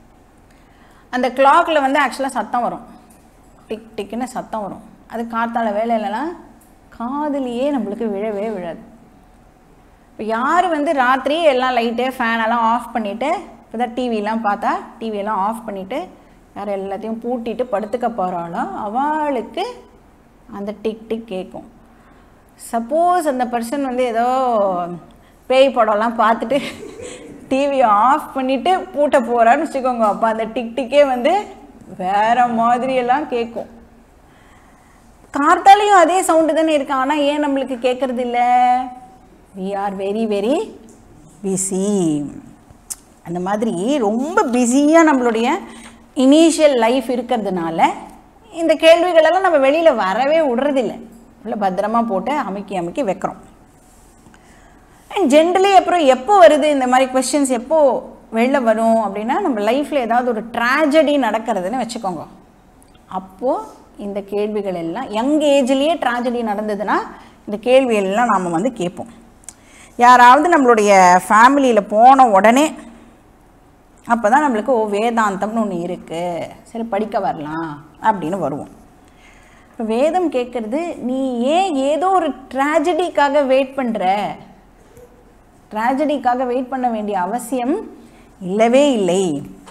அந்த கிளாக்கில் வந்து ஆக்சுவலாக சத்தம் வரும் டிக் டிக்குன்னு சத்தம் வரும் அது காத்தால வேலையிலலாம் காதுலேயே நம்மளுக்கு விழவே விழாது இப்போ யார் வந்து ராத்திரி எல்லாம் லைட்டு ஃபேனெல்லாம் ஆஃப் பண்ணிவிட்டு இப்போ தான் டிவிலாம் பார்த்தா டிவியெல்லாம் ஆஃப் பண்ணிவிட்டு யார் எல்லாத்தையும் பூட்டிட்டு படுத்துக்க போகிறாளோ அவளுக்கு அந்த டிக் டிக் கேட்கும் சப்போஸ் அந்த பர்சன் வந்து ஏதோ பேய் படம்லாம் பார்த்துட்டு டிவியை ஆஃப் பண்ணிவிட்டு பூட்ட போகிறான்னு வச்சுக்கோங்க அப்போ அந்த டிக் டிக்கே வந்து வேறு மாதிரியெல்லாம் கேட்கும் கார்த்தாலையும் அதே சவுண்டு தானே இருக்கு ஆனால் ஏன் நம்மளுக்கு கேட்குறது இல்லை we are very very busy அந்த மாதிரி ரொம்ப பிஸியாக நம்மளுடைய இனிஷியல் லைஃப் இருக்கிறதுனால இந்த கேள்விகளெல்லாம் நம்ம வெளியில் வரவே விடுறதில்ல உள்ள பத்திரமா போட்டு அமுக்கி அமுக்கி வைக்கிறோம் அண்ட் ஜென்ரலி அப்புறம் எப்போ வருது இந்த மாதிரி கொஸ்டின்ஸ் எப்போ வெளில வரும் அப்படின்னா நம்ம லைஃப்பில் ஏதாவது ஒரு ட்ராஜடி நடக்கிறதுன்னு வச்சுக்கோங்க அப்போது இந்த கேள்விகள் எல்லாம் யங் ஏஜ்லேயே ட்ராஜடி நடந்ததுன்னா இந்த கேள்வி எல்லாம் நாம் வந்து கேட்போம் யாராவது நம்மளுடைய ஃபேமிலியில் போன உடனே அப்போ தான் நம்மளுக்கு ஓ வேதாந்தம்னு ஒன்று இருக்குது சரி படிக்க வரலாம் அப்படின்னு வருவோம் இப்போ வேதம் கேட்குறது நீ ஏன் ஏதோ ஒரு ட்ராஜடிக்காக வெயிட் பண்ணுற ட்ராஜடிக்காக வெயிட் பண்ண வேண்டிய அவசியம் இல்லவே இல்லை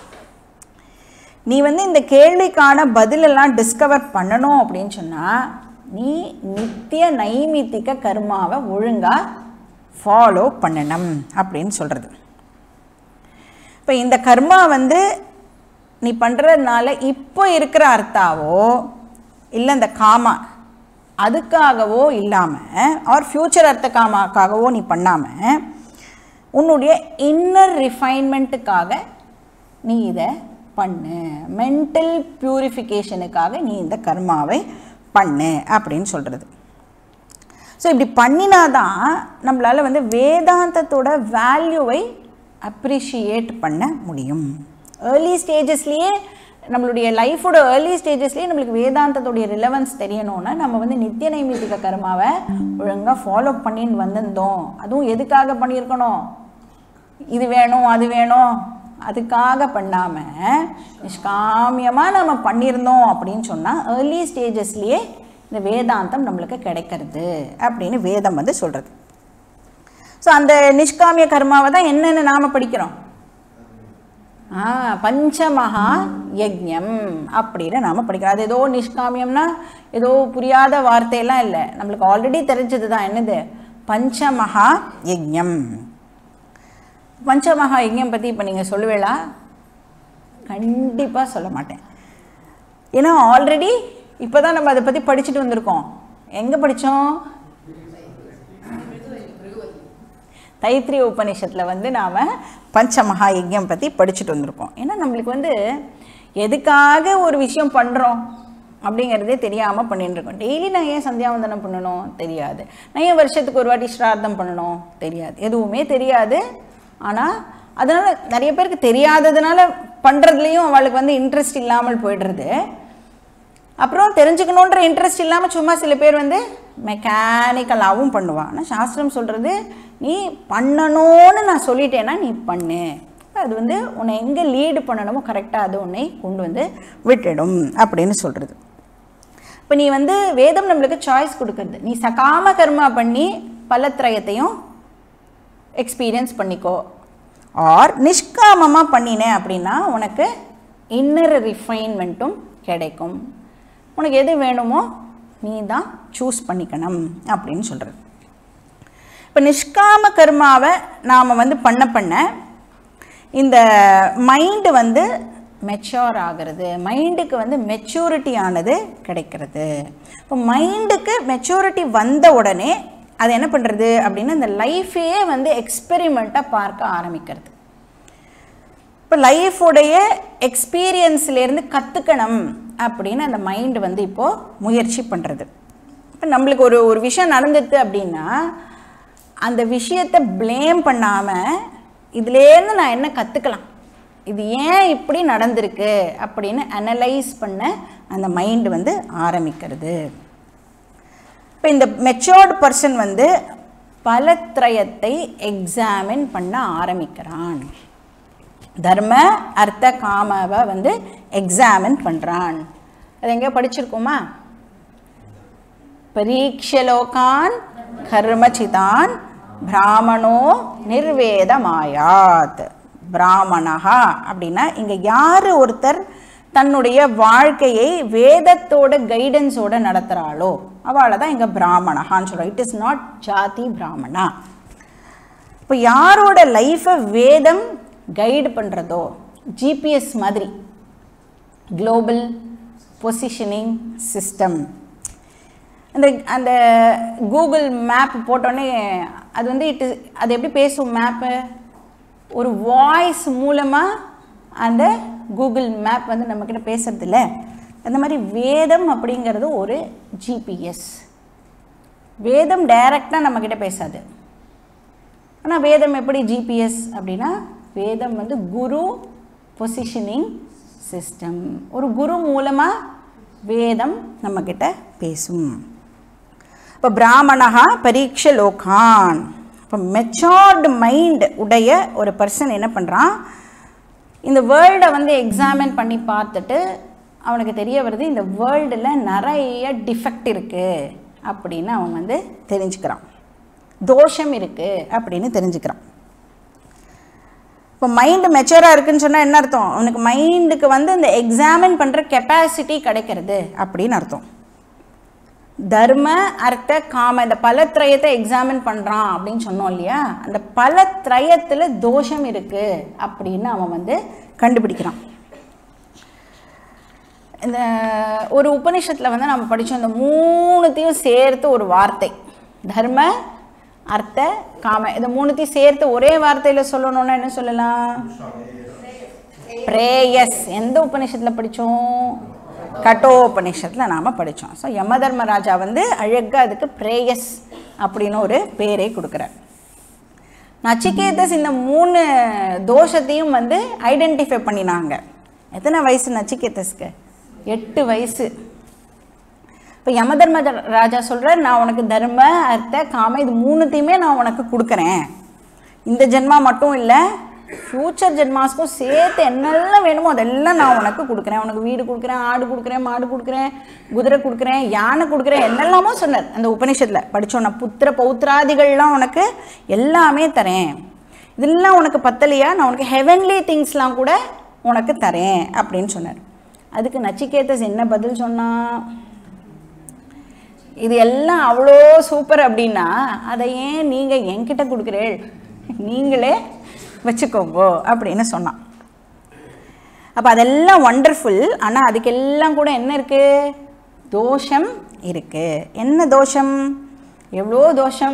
நீ வந்து இந்த கேள்விக்கான பதிலெல்லாம் டிஸ்கவர் பண்ணணும் அப்படின்னு சொன்னால் நீ நித்திய நைமித்திக கர்மாவை ஒழுங்காக ஃபாலோ பண்ணணும் அப்படின்னு சொல்கிறது இப்போ இந்த கர்மா வந்து நீ பண்ணுறதுனால இப்போ இருக்கிற அர்த்தாவோ இல்லை இந்த காமா அதுக்காகவோ இல்லாமல் ஆர் ஃப்யூச்சர் அர்த்த காமாக்காகவோ நீ பண்ணாமல் உன்னுடைய இன்னர் ரிஃபைன்மெண்ட்டுக்காக நீ இதை பண்ணு மென்டல் பியூரிஃபிகேஷனுக்காக நீ இந்த கர்மாவை பண்ணு அப்படின்னு சொல்கிறது ஸோ இப்படி பண்ணினாதான் நம்மளால் வந்து வேதாந்தத்தோட வேல்யூவை அப்ரிஷியேட் பண்ண முடியும் ஏர்லி ஸ்டேஜஸ்லேயே நம்மளுடைய லைஃபோட ஏர்லி ஸ்டேஜஸ்லேயே நம்மளுக்கு வேதாந்தத்துடைய ரிலவன்ஸ் தெரியணும்னா நம்ம வந்து நித்திய நைமித்திக கர்மாவை ஒழுங்காக ஃபாலோ பண்ணின்னு வந்திருந்தோம் அதுவும் எதுக்காக பண்ணியிருக்கணும் இது வேணும் அது வேணும் அதுக்காக பண்ணாமல் நிஷ்காமியமாக நம்ம பண்ணியிருந்தோம் அப்படின்னு சொன்னால் ஏர்லி ஸ்டேஜஸ்லேயே இந்த வேதாந்தம் நம்மளுக்கு கிடைக்கிறது அப்படின்னு வேதம் வந்து சொல்கிறது ஸோ அந்த நிஷ்காமிய கர்மாவை தான் என்னென்னு நாம் படிக்கிறோம் ஆ பஞ்சமகா யஜ்ஞம் அப்படின்னு நாம் படிக்கிறோம் அது ஏதோ நிஷ்காமியம்னா ஏதோ புரியாத வார்த்தையெல்லாம் இல்லை நம்மளுக்கு ஆல்ரெடி தெரிஞ்சது தான் என்னது பஞ்சமகா யஜ்ஞம் பஞ்சமகா யஜ்ஞம் பற்றி இப்போ நீங்கள் சொல்லுவேளா கண்டிப்பாக சொல்ல மாட்டேன் ஏன்னா ஆல்ரெடி இப்போ தான் நம்ம அதை பற்றி படிச்சுட்டு வந்திருக்கோம் எங்கே படித்தோம் தைத்திரிய உபநிஷத்தில் வந்து நாம் பஞ்சமகா யஜ்யம் பற்றி படிச்சுட்டு வந்திருக்கோம் ஏன்னா நம்மளுக்கு வந்து எதுக்காக ஒரு விஷயம் பண்ணுறோம் அப்படிங்கிறதே தெரியாமல் பண்ணிட்டு இருக்கோம் டெய்லி நான் ஏன் சந்தியாவந்தனம் பண்ணணும் தெரியாது நான் ஏன் வருஷத்துக்கு ஒரு வாட்டி ஸ்ரார்த்தம் பண்ணணும் தெரியாது எதுவுமே தெரியாது ஆனால் அதனால் நிறைய பேருக்கு தெரியாததுனால பண்ணுறதுலேயும் அவளுக்கு வந்து இன்ட்ரெஸ்ட் இல்லாமல் போயிடுறது அப்புறம் தெரிஞ்சுக்கணுன்ற இன்ட்ரெஸ்ட் இல்லாமல் சும்மா சில பேர் வந்து மெக்கானிக்கலாகவும் பண்ணுவான் ஆனால் சாஸ்திரம் சொல்கிறது நீ பண்ணணும்னு நான் சொல்லிட்டேன்னா நீ பண்ணு அது வந்து உன்னை எங்கே லீடு பண்ணணுமோ கரெக்டாக அது உன்னை கொண்டு வந்து விட்டுடும் அப்படின்னு சொல்கிறது இப்போ நீ வந்து வேதம் நம்மளுக்கு சாய்ஸ் கொடுக்குறது நீ சகாம கர்மா பண்ணி பலத்திரயத்தையும் எக்ஸ்பீரியன்ஸ் பண்ணிக்கோ ஆர் நிஷ்காமமாக பண்ணினேன் அப்படின்னா உனக்கு இன்னர் ரிஃபைன்மெண்ட்டும் கிடைக்கும் உனக்கு எது வேணுமோ நீ தான் சூஸ் பண்ணிக்கணும் அப்படின்னு சொல்கிறது இப்போ நிஷ்காம கர்மாவை நாம் வந்து பண்ண பண்ண இந்த மைண்டு வந்து மெச்சூர் ஆகிறது மைண்டுக்கு வந்து மெச்சூரிட்டி ஆனது கிடைக்கிறது இப்போ மைண்டுக்கு மெச்சூரிட்டி வந்த உடனே அது என்ன பண்ணுறது அப்படின்னா இந்த லைஃபையே வந்து எக்ஸ்பெரிமெண்ட்டாக பார்க்க ஆரம்பிக்கிறது இப்போ லைஃபுடைய எக்ஸ்பீரியன்ஸ்லேருந்து கற்றுக்கணும் அப்படின்னு அந்த மைண்டு வந்து இப்போது முயற்சி பண்ணுறது இப்போ நம்மளுக்கு ஒரு ஒரு விஷயம் நடந்துட்டு அப்படின்னா அந்த விஷயத்தை ப்ளேம் பண்ணாமல் இதுலேருந்து நான் என்ன கற்றுக்கலாம் இது ஏன் இப்படி நடந்திருக்கு அப்படின்னு அனலைஸ் பண்ண அந்த மைண்டு வந்து ஆரம்பிக்கிறது இப்போ இந்த மெச்சோர்டு பர்சன் வந்து பலத்ரயத்தை எக்ஸாமின் பண்ண ஆரம்பிக்கிறான் தர்ம அர்த்த காமாவை வந்து எக்ஸாமின் பண்ணுறான் அது எங்கேயோ படிச்சிருக்கோமா பரீட்சலோகான் கர்மச்சிதான் பிராமணோ நிர்வேதமாயாத் பிராமணஹா அப்படின்னா இங்கே யார் ஒருத்தர் தன்னுடைய வாழ்க்கையை வேதத்தோட கைடன்ஸோட நடத்துகிறாளோ அவளை தான் இங்கே பிராமணஹான்னு சொல்கிறோம் இட் இஸ் நாட் ஜாதி பிராமணா இப்போ யாரோட லைஃப்பை வேதம் கைடு பண்ணுறதோ ஜிபிஎஸ் மாதிரி குளோபல் பொசிஷனிங் சிஸ்டம் அந்த அந்த கூகுள் மேப் போட்டோன்னே அது வந்து இட் அது எப்படி பேசும் மேப்பு ஒரு வாய்ஸ் மூலமாக அந்த கூகுள் மேப் வந்து நம்மக்கிட்ட பேசுறது இல்ல அந்த மாதிரி வேதம் அப்படிங்கிறது ஒரு ஜிபிஎஸ் வேதம் டைரக்டாக நம்மக்கிட்ட பேசாது ஆனால் வேதம் எப்படி ஜிபிஎஸ் அப்படின்னா வேதம் வந்து குரு பொசிஷனிங் சிஸ்டம் ஒரு குரு மூலமாக வேதம் நம்மக்கிட்ட பேசும் இப்போ பிராமணகா பரீட்ச லோகான் இப்போ மெச்சார்டு மைண்ட் உடைய ஒரு பர்சன் என்ன பண்ணுறான் இந்த வேர்ல்டை வந்து எக்ஸாமின் பண்ணி பார்த்துட்டு அவனுக்கு தெரிய வருது இந்த வேர்ல்டில் நிறைய டிஃபெக்ட் இருக்குது அப்படின்னு அவன் வந்து தெரிஞ்சுக்கிறான் தோஷம் இருக்குது அப்படின்னு தெரிஞ்சுக்கிறான் இப்போ மைண்டு மெச்சூராக இருக்குன்னு சொன்னால் என்ன அர்த்தம் அவனுக்கு மைண்டுக்கு வந்து இந்த எக்ஸாமின் பண்ணுற கெப்பாசிட்டி கிடைக்கிறது அப்படின்னு அர்த்தம் தர்ம அர்த்த காம இந்த பலத்ரயத்தை எக்ஸாமின் பண்ணுறான் அப்படின்னு சொன்னோம் இல்லையா அந்த பலத்ரயத்தில் தோஷம் இருக்குது அப்படின்னு அவன் வந்து கண்டுபிடிக்கிறான் இந்த ஒரு உபனிஷத்தில் வந்து நம்ம படித்தோம் இந்த மூணுத்தையும் சேர்த்து ஒரு வார்த்தை தர்ம அர்த்த காம இந்த மூணுத்தையும் சேர்த்து ஒரே வார்த்தையில் சொல்லணும்னா என்ன சொல்லலாம் பிரேயஸ் எந்த உபநிஷத்தில் படித்தோம் கட்டோபனிஷத்தில் நாம் படித்தோம் ஸோ யமதர்மராஜா வந்து அழகாக அதுக்கு பிரேயஸ் அப்படின்னு ஒரு பேரே கொடுக்குறார் நச்சிகேதஸ் இந்த மூணு தோஷத்தையும் வந்து ஐடென்டிஃபை பண்ணினாங்க எத்தனை வயசு நச்சிகேதஸ்க்கு எட்டு வயசு இப்போ யமதர்ம ராஜா சொல்கிறார் நான் உனக்கு தர்ம அர்த்த காம இது மூணுத்தையுமே நான் உனக்கு கொடுக்குறேன் இந்த ஜென்மா மட்டும் இல்லை ஃப்யூச்சர் ஜென்மாஸ்க்கும் சேர்த்து என்னெல்லாம் வேணுமோ அதெல்லாம் நான் உனக்கு கொடுக்குறேன் உனக்கு வீடு கொடுக்குறேன் ஆடு கொடுக்குறேன் மாடு கொடுக்குறேன் குதிரை கொடுக்குறேன் யானை கொடுக்குறேன் என்னெல்லாமோ சொன்னார் அந்த உபனிஷத்தில் படித்தோம் நான் புத்திர பௌத்திராதிகள்லாம் உனக்கு எல்லாமே தரேன் இதெல்லாம் உனக்கு பத்தலையா நான் உனக்கு ஹெவன்லி திங்ஸ்லாம் கூட உனக்கு தரேன் அப்படின்னு சொன்னார் அதுக்கு நச்சிகேதஸ் என்ன பதில் சொன்னா இது எல்லாம் அவ்வளோ சூப்பர் அப்படின்னா அதை ஏன் நீங்கள் என்கிட்ட கொடுக்குறீள் நீங்களே வச்சுக்கோங்கோ அப்படின்னு சொன்னான் அப்போ அதெல்லாம் ஒண்டர்ஃபுல் ஆனால் அதுக்கெல்லாம் கூட என்ன இருக்குது தோஷம் இருக்குது என்ன தோஷம் எவ்வளோ தோஷம்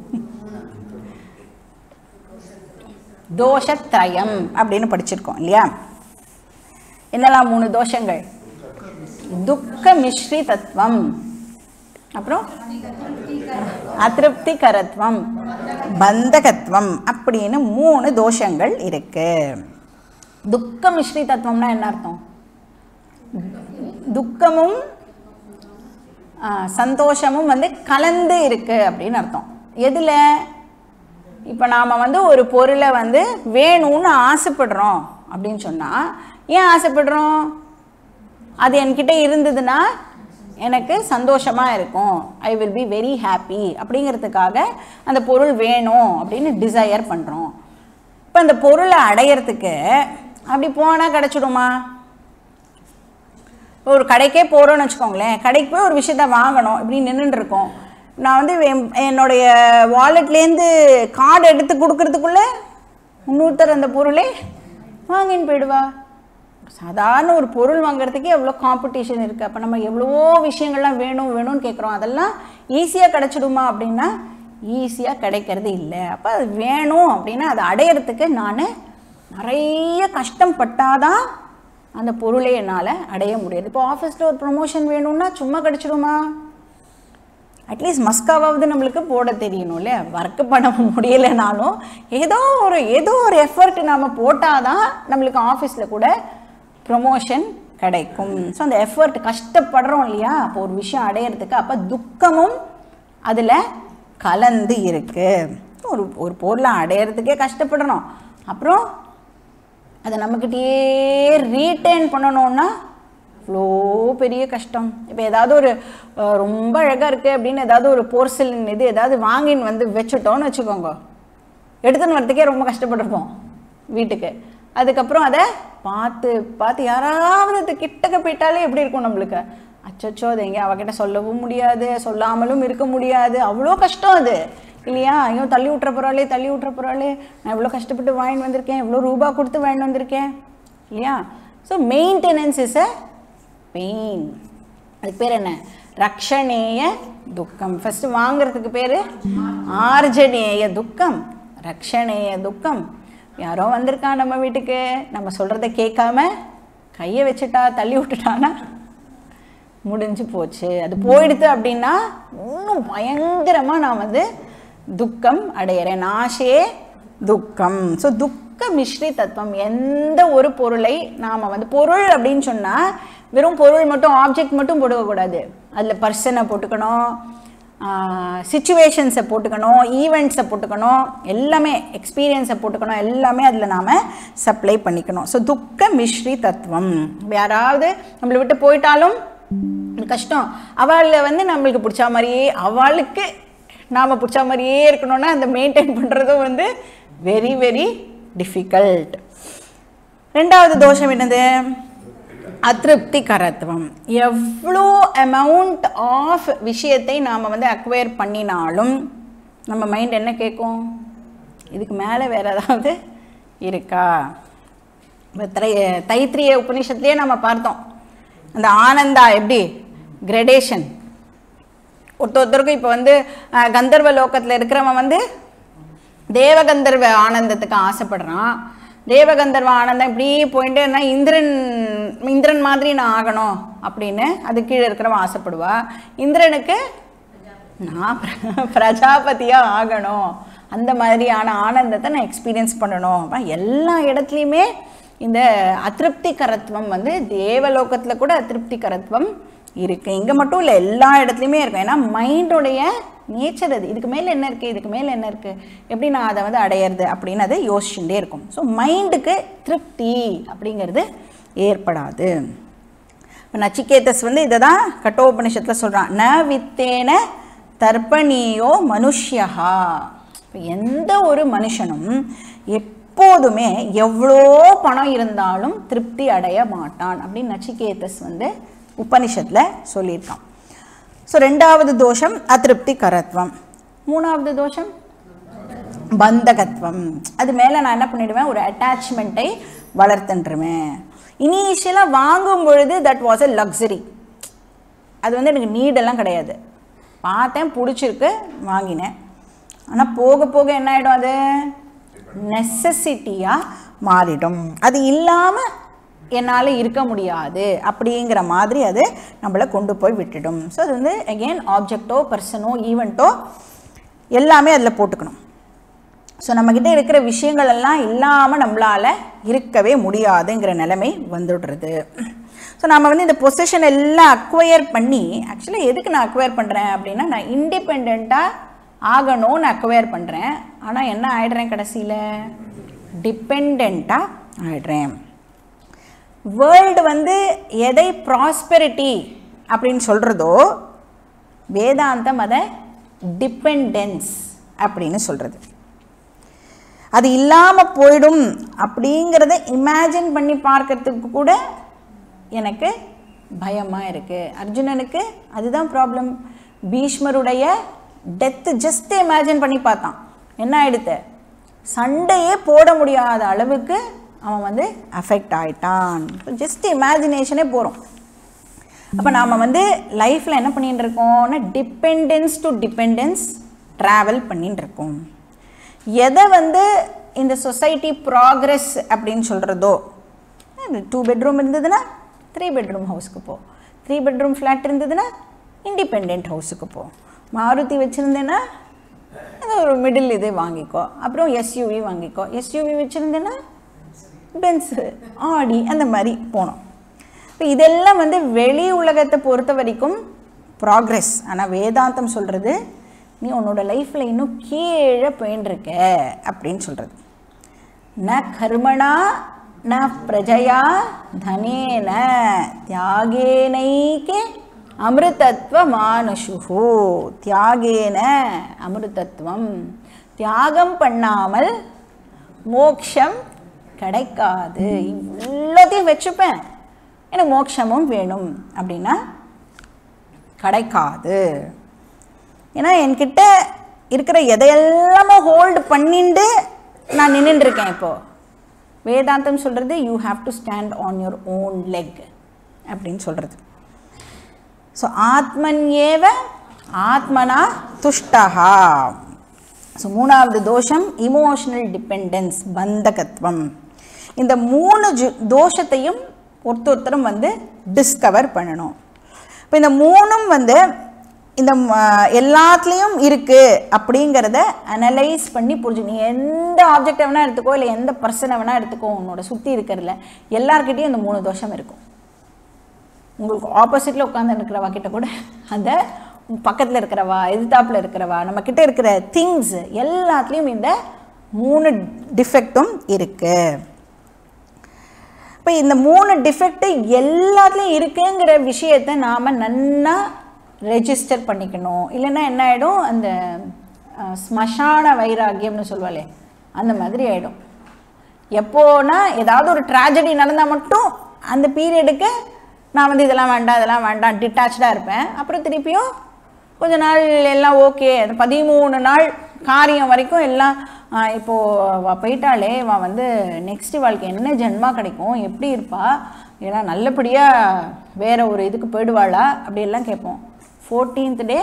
தோஷத்ரயம் அப்படின்னு படிச்சிருக்கோம் இல்லையா என்னெல்லாம் மூணு தோஷங்கள் துக்க மிஸ்ரி தத்துவம் அப்புறம் அதிருப்தி கரத்வம் பந்தகத்துவம் அப்படின்னு மூணு தோஷங்கள் இருக்கு துக்க மிஸ்ரி தத்துவம்னா என்ன அர்த்தம் துக்கமும் ஆ, சந்தோஷமும் வந்து கலந்து இருக்கு அப்படின்னு அர்த்தம் எதில் இப்போ நாம் வந்து ஒரு பொருளை வந்து வேணும்னு ஆசைப்படுறோம் அப்படின்னு சொன்னால் ஏன் ஆசைப்படுறோம் அது என்கிட்ட இருந்ததுன்னா எனக்கு சந்தோஷமாக இருக்கும் I will be very happy அப்படிங்கிறதுக்காக அந்த பொருள் வேணும் அப்படின்னு டிசையர் பண்ணுறோம் இப்போ அந்த பொருளை அடையிறதுக்கு அப்படி போனால் கிடச்சிடுமா இப்போ ஒரு கடைக்கே போகிறோம்னு வச்சுக்கோங்களேன் கடைக்கு போய் ஒரு விஷயத்த வாங்கணும் இப்படி நின்றுட்டு இருக்கோம் நான் வந்து என்- என்னுடைய வாலெட்லேருந்து கார்டு எடுத்து கொடுக்கறதுக்குள்ள இன்னொருத்தர் அந்த பொருளே வாங்கின்னு போயிடுவா சாதாரண ஒரு பொருள் வாங்குறதுக்கே எவ்வளோ காம்படிஷன் இருக்குது அப்போ நம்ம எவ்வளவோ விஷயங்கள்லாம் வேணும் வேணும்னு கேட்குறோம் அதெல்லாம் ஈஸியாக கிடைச்சிடுமா அப்படின்னா ஈஸியாக கிடைக்கிறது இல்லை அப்போ அது வேணும் அப்படின்னா அதை அடையிறதுக்கு நான் நிறைய கஷ்டப்பட்டாதான் அந்த பொருளை என்னால் அடைய முடியாது இப்போ ஆஃபீஸில் ஒரு ப்ரொமோஷன் வேணும்னா சும்மா கிடைச்சிடுமா அட்லீஸ்ட் மஸ்காவாவது நம்மளுக்கு போட தெரியணும் இல்லையா ஒர்க்கு பண்ண முடியலைனாலும் ஏதோ ஒரு ஏதோ ஒரு எஃபர்ட் நாம் போட்டால் தான் நம்மளுக்கு ஆஃபீஸில் கூட ப்ரொமோஷன் கிடைக்கும் ஸோ அந்த எஃபர்ட் கஷ்டப்படுறோம் இல்லையா அப்போ ஒரு விஷயம் அடையிறதுக்கு அப்போ துக்கமும் அதில் கலந்து இருக்கு ஒரு ஒரு பொருளை அடையிறதுக்கே கஷ்டப்படுறோம் அப்புறம் அதை நம்மக்கிட்டேயே ரீட்டைன் பண்ணணும்னா இவ்வளோ பெரிய கஷ்டம் இப்போ ஏதாவது ஒரு அஹ், ரொம்ப அழகாக இருக்குது அப்படின்னு ஏதாவது ஒரு போர்சலின் இது ஏதாவது வாங்கின்னு வந்து வச்சுட்டோம்னு வச்சுக்கோங்க எடுத்துன்னு வரதுக்கே ரொம்ப கஷ்டப்பட்டிருப்போம் வீட்டுக்கு அதுக்கப்புறம் அதை பார்த்து பார்த்து யாராவது அது கிட்டக்க போயிட்டாலே எப்படி இருக்கும் நம்மளுக்கு அச்சச்சோ அது எங்கே அவகிட்ட சொல்லவும் முடியாது சொல்லாமலும் இருக்க முடியாது அவ்வளோ கஷ்டம் அது இல்லையா ஐயோ தள்ளி விட்டுற போகிறாளே தள்ளி விட்டுற போகிறாளே நான் இவ்வளோ கஷ்டப்பட்டு வாங்கிட்டு வந்திருக்கேன் இவ்வளோ ரூபா கொடுத்து வாங்கிட்டு வந்திருக்கேன் இல்லையா so maintenance is a pain அதுக்கு பேர் என்ன ரக்ஷணேய துக்கம் ஃபர்ஸ்ட் வாங்குறதுக்கு பேர் ஆர்ஜனேய துக்கம் ரக்ஷணேய துக்கம் யாரோ வந்திருக்கான் நம்ம வீட்டுக்கு நம்ம சொல்கிறத கேட்காம கையை வச்சுட்டா தள்ளி விட்டுட்டானா முடிஞ்சு போச்சு அது போயிடுது அப்படின்னா இன்னும் பயங்கரமாக நான் வந்து துக்கம் அடையிறேன் நாஷே துக்கம் ஸோ துக்க மிஸ்ரி தத்துவம் எந்த ஒரு பொருளை நாம் வந்து பொருள் அப்படின்னு சொன்னால் வெறும் பொருள் மட்டும் ஆப்ஜெக்ட் மட்டும் போட்டுக்கக்கூடாது அதில் பர்சனை போட்டுக்கணும் சுச்சுவேஷன்ஸை போட்டுக்கணும் ஈவெண்ட்ஸை போட்டுக்கணும் எல்லாமே எக்ஸ்பீரியன்ஸை போட்டுக்கணும் எல்லாமே அதில் நாம் சப்ளை பண்ணிக்கணும் ஸோ துக்க மிஸ்ரி தத்துவம் யாராவது நம்மளை விட்டு போயிட்டாலும் இது கஷ்டம் அவளை வந்து நம்மளுக்கு பிடிச்ச மாதிரியே அவளுக்கு நாம் பிடிச்ச மாதிரியே இருக்கணும்னா அந்த மெயின்டைன் பண்ணுறதும் வந்து வெரி வெரி டிஃபிகல்ட் ரெண்டாவது தோஷம் என்னது அதிருப்தி கரத்துவம் எவ்வளோ அமௌண்ட் ஆஃப் விஷயத்தை நாம் வந்து அக்வயர் பண்ணினாலும் நம்ம மைண்ட் என்ன கேட்கும் இதுக்கு மேலே வேறு ஏதாவது இருக்கா இப்போ தை தைத்திரிய உபநிஷத்துலேயே நம்ம பார்த்தோம் அந்த ஆனந்தா எப்படி கிரடேஷன் ஒருத்த ஒருத்தருக்கும் இப்போ வந்து அஹ், கந்தர்வ லோகத்தில் இருக்கிறவன் வந்து தேவகந்தர்வ ஆனந்தத்துக்கு ஆசைப்படுறான் தேவகந்தர்வ ஆனந்தம் இப்படி போயிட்டே இருந்தால் இந்திரன் இந்திரன் மாதிரி நான் ஆகணும் அப்படின்னு அது கீழே இருக்கிறவன் ஆசைப்படுவா இந்திரனுக்கு நான் பிர- பிரஜாபதியா ஆகணும் அந்த மாதிரியான ஆனந்தத்தை நான் எக்ஸ்பீரியன்ஸ் பண்ணணும் அப்ப எல்லா இடத்துலையுமே இந்த அதிருப்தி கரத்துவம் வந்து தேவலோகத்தில் கூட அதிருப்தி கரத்துவம் இருக்குது இங்கே மட்டும் இல்லை எல்லா இடத்துலையுமே இருக்கும் ஏன்னா மைண்டோடைய நேச்சர் அது இதுக்கு மேலே என்ன இருக்குது இதுக்கு மேலே என்ன இருக்குது எப்படி நான் அதை வந்து அடையிறது அப்படின்னு அது யோசிச்சுட்டே இருக்கும் ஸோ மைண்டுக்கு திருப்தி அப்படிங்கிறது ஏற்படாது இப்போ நச்சிகேதஸ் வந்து இதை தான் கட்டோபனிஷத்தில் சொல்கிறான் ந வித்தேன தர்ப்பணியோ மனுஷ்யஹா இப்போ எந்த ஒரு மனுஷனும் எப்போதுமே எவ்வளோ பணம் இருந்தாலும் திருப்தி அடைய மாட்டான் அப்படின்னு நச்சிகேதஸ் வந்து உபனிஷத்தில் சொல்லியிருக்கான் ஸோ ரெண்டாவது தோஷம் அதிருப்தி கரத்வம் மூணாவது தோஷம் பந்தகத்துவம் அது மேலே நான் என்ன பண்ணிடுவேன் ஒரு அட்டாச்மெண்ட்டை வளர்த்துன்றுவேன் இனிஷியலாக வாங்கும் பொழுது தட் வாஸ் எ லக்ஸரி அது வந்து எனக்கு நீடெல்லாம் கிடையாது பார்த்தேன் பிடிச்சிருக்கு வாங்கினேன் ஆனால் போக போக என்ன ஆகிடும் அது நெசசிட்டியாக மாறிடும் அது இல்லாமல் என்னால் இருக்க முடியாது அப்படிங்கிற மாதிரி அது நம்மளை கொண்டு போய் விட்டுடும் ஸோ அது வந்து அகெயின் ஆப்ஜெக்டோ பர்சனோ ஈவெண்ட்டோ எல்லாமே அதில் போட்டுக்கணும் ஸோ நம்மக்கிட்ட இருக்கிற விஷயங்கள் எல்லாம் இல்லாமல் நம்மளால் இருக்கவே முடியாதுங்கிற நிலைமை வந்துடுறது ஸோ நம்ம வந்து இந்த பொசிஷன் எல்லாம் அக்வயர் பண்ணி ஆக்சுவலாக எதுக்கு நான் அக்வயர் பண்ணுறேன் அப்படின்னா நான் இண்டிபெண்ட்டாக ஆகணும்னு அக்வயர் பண்ணுறேன் ஆனால் என்ன ஆயிடுறேன் கடைசியில் டிபெண்ட்டாக ஆயிடுறேன் வேர்ல்டு வந்து எதை ப்ராஸ்பெரிட்டி அப்படின்னு சொல்கிறதோ வேதாந்தம் அதை டிபெண்டன்ஸ் அப்படின்னு சொல்கிறது அது இல்லாமல் போயிடும் அப்படிங்கிறத இமேஜின் பண்ணி பார்க்கறதுக்கு கூட எனக்கு பயமாக இருக்குது அர்ஜுனனுக்கு அதுதான் ப்ராப்ளம் பீஷ்மருடைய டெத்து ஜஸ்ட் இமேஜின் பண்ணி பார்த்தான் என்ன ஆயிடுத்து சண்டையே போட முடியாத அளவுக்கு அவன் வந்து அஃபெக்ட் ஆயிட்டான் ஜஸ்ட் இமேஜினேஷனே போகிறோம் அப்போ நாம் வந்து லைஃப்பில் என்ன பண்ணிட்டு இருக்கோம்னா டிபெண்டன்ஸ் டு டிபெண்டன்ஸ் ட்ராவல் பண்ணிட்டு இருக்கோம் எதை வந்து இந்த சொசைட்டி ப்ராக்ரஸ் அப்படின்னு சொல்கிறதோ டூ பெட்ரூம் இருந்ததுன்னா த்ரீ பெட்ரூம் ஹவுஸ்க்கு போ த்ரீ பெட்ரூம் ஃப்ளாட் இருந்ததுன்னா இண்டிபெண்ட் ஹவுஸுக்கு போ மாருதி வச்சுருந்தேன்னா ஏதோ ஒரு மிடில் இது வாங்கிக்கோ அப்புறம் எஸ்யூவி வாங்கிக்கோ எஸ்யூவி வச்சுருந்தேன்னா பென்ஸு ஆடி அந்த மாதிரி போனோம் இப்போ இதெல்லாம் வந்து வெளி உலகத்தை பொறுத்த வரைக்கும் ப்ராக்ரெஸ் ஆனால் வேதாந்தம் சொல்கிறது நீ உன்னோட லைஃப்பில் இன்னும் கீழே போயின்னு அப்படின்னு சொல்கிறது ந கர்மணா ந பிரஜயா தனேன தியாகேனைக்கே அமிர்தத்வ மானுஷுஹு தியாகேன அமிர்தத்வம் தியாகம் பண்ணாமல் மோக்ஷம் கிடைக்காது இவ்வளோத்தையும் வச்சுப்பேன் எனக்கு மோட்சமும் வேணும் அப்படின்னா கிடைக்காது ஏன்னா என்கிட்ட இருக்கிற எதையெல்லாமோ ஹோல்டு பண்ணிண்டு நான் நின்றுட்டுருக்கேன் இப்போது வேதாந்தம் சொல்கிறது you have to stand on your own leg அப்படின்னு சொல்கிறது ஸோ ஆத்மன் ஏவ ஆத்மனா துஷ்டஹா ஸோ மூணாவது தோஷம் இமோஷனல் டிபெண்டன்ஸ் பந்தகத்துவம் இந்த மூணு ஜு தோஷத்தையும் ஒருத்தர் ஒருத்தரும் வந்து டிஸ்கவர் பண்ணணும் இப்போ இந்த மூணும் வந்து இந்த ம- எல்லாத்துலேயும் இருக்குது அப்படிங்கிறத அனலைஸ் பண்ணி புரிஞ்சு நீ எந்த ஆப்ஜெக்டை வேணால் எடுத்துக்கோ இல்லை எந்த பர்சனை வேணால் எடுத்துக்கோ உன்னோட சுற்றி இருக்கிறதுல எல்லார்கிட்டேயும் இந்த மூணு தோஷம் இருக்கும் உங்களுக்கு ஆப்போசிட்டில் உட்காந்து இருக்கிறவா கிட்ட கூட அந்த பக்கத்தில் இருக்கிறவா எதிர்த்தாப்புல இருக்கிறவா நம்ம கிட்ட இருக்கிற திங்ஸ் எல்லாத்துலேயும் இந்த மூணு டிஃபெக்டும் இருக்குது இப்போ இந்த மூணு டிஃபெக்ட் எல்லாத்துலேயும் இருக்குங்கிற விஷயத்தை நாம் நன்னா ரெஜிஸ்டர் பண்ணிக்கணும் இல்லைன்னா என்ன ஆகிடும் அந்த அஹ், ஸ்மசான வைராக்கியம்னு சொல்லுவாளே அந்த மாதிரி ஆகிடும் எப்போனா ஏதாவது ஒரு ட்ராஜடி நடந்தால் மட்டும் அந்த பீரியடுக்கு நான் வந்து இதெல்லாம் வேண்டாம் இதெல்லாம் வேண்டாம் டிட்டாச்சாக இருப்பேன் அப்புறம் திருப்பியும் கொஞ்ச நாள் எல்லாம் ஓகே அந்த பதிமூணு நாள் காரியம் வரைக்கும் எல்லாம் ஆ, இப்போ அவ போயிட்டாலே அவ வந்து நெக்ஸ்ட் வாழ்க்கை என்ன ஜென்மா கிடைக்கும் எப்படி இருப்பா ஏன்னா நல்லபடியாக வேற ஒரு இதுக்கு போயிடுவாளா அப்படியெல்லாம் கேட்போம் ஃபோர்டீன்த் டே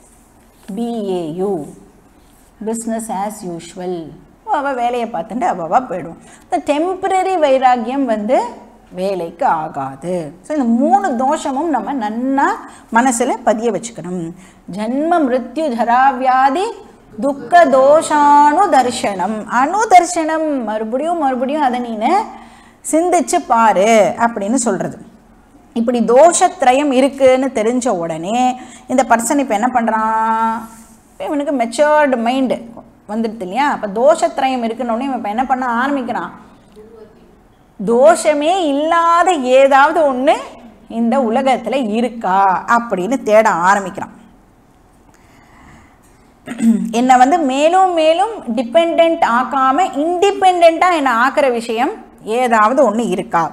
பிஏயு பிஸ்னஸ் ஆஸ் யூஷுவல் அவள் வேலையை பார்த்துட்டு அவவா போயிடும் இந்த டெம்பரரி வைராக்கியம் வந்து வேலைக்கு ஆகாது ஸோ இந்த மூணு தோஷமும் நம்ம நன்னா மனசில் பதிய வச்சுக்கணும் ஜன்ம மிருத்யு ஜராவியாதி துக்க தோஷானு தர்ஷனம் அனுதர்ஷனம் மறுபடியும் மறுபடியும் அதை நீனு சிந்திச்சு பாரு அப்படின்னு சொல்கிறது இப்படி தோஷத்ரயம் இருக்குன்னு தெரிஞ்ச உடனே இந்த பர்சன் இப்போ என்ன பண்ணுறான் இப்போ இவனுக்கு மெச்சோர்டு மைண்டு வந்துடுது இல்லையா அப்போ தோஷத்ரயம் இருக்குன்னு இவன் இப்போ என்ன பண்ண ஆரம்பிக்கிறான் தோஷமே இல்லாத ஏதாவது ஒன்று இந்த உலகத்தில் இருக்கா அப்படின்னு தேட ஆரம்பிக்கிறான் என்னை வந்து மேலும் மேலும் டிபெண்ட் ஆக்காம இண்டிபெண்ட்டாக என்னை ஆக்கிற விஷயம் ஏதாவது ஒன்று இருக்கா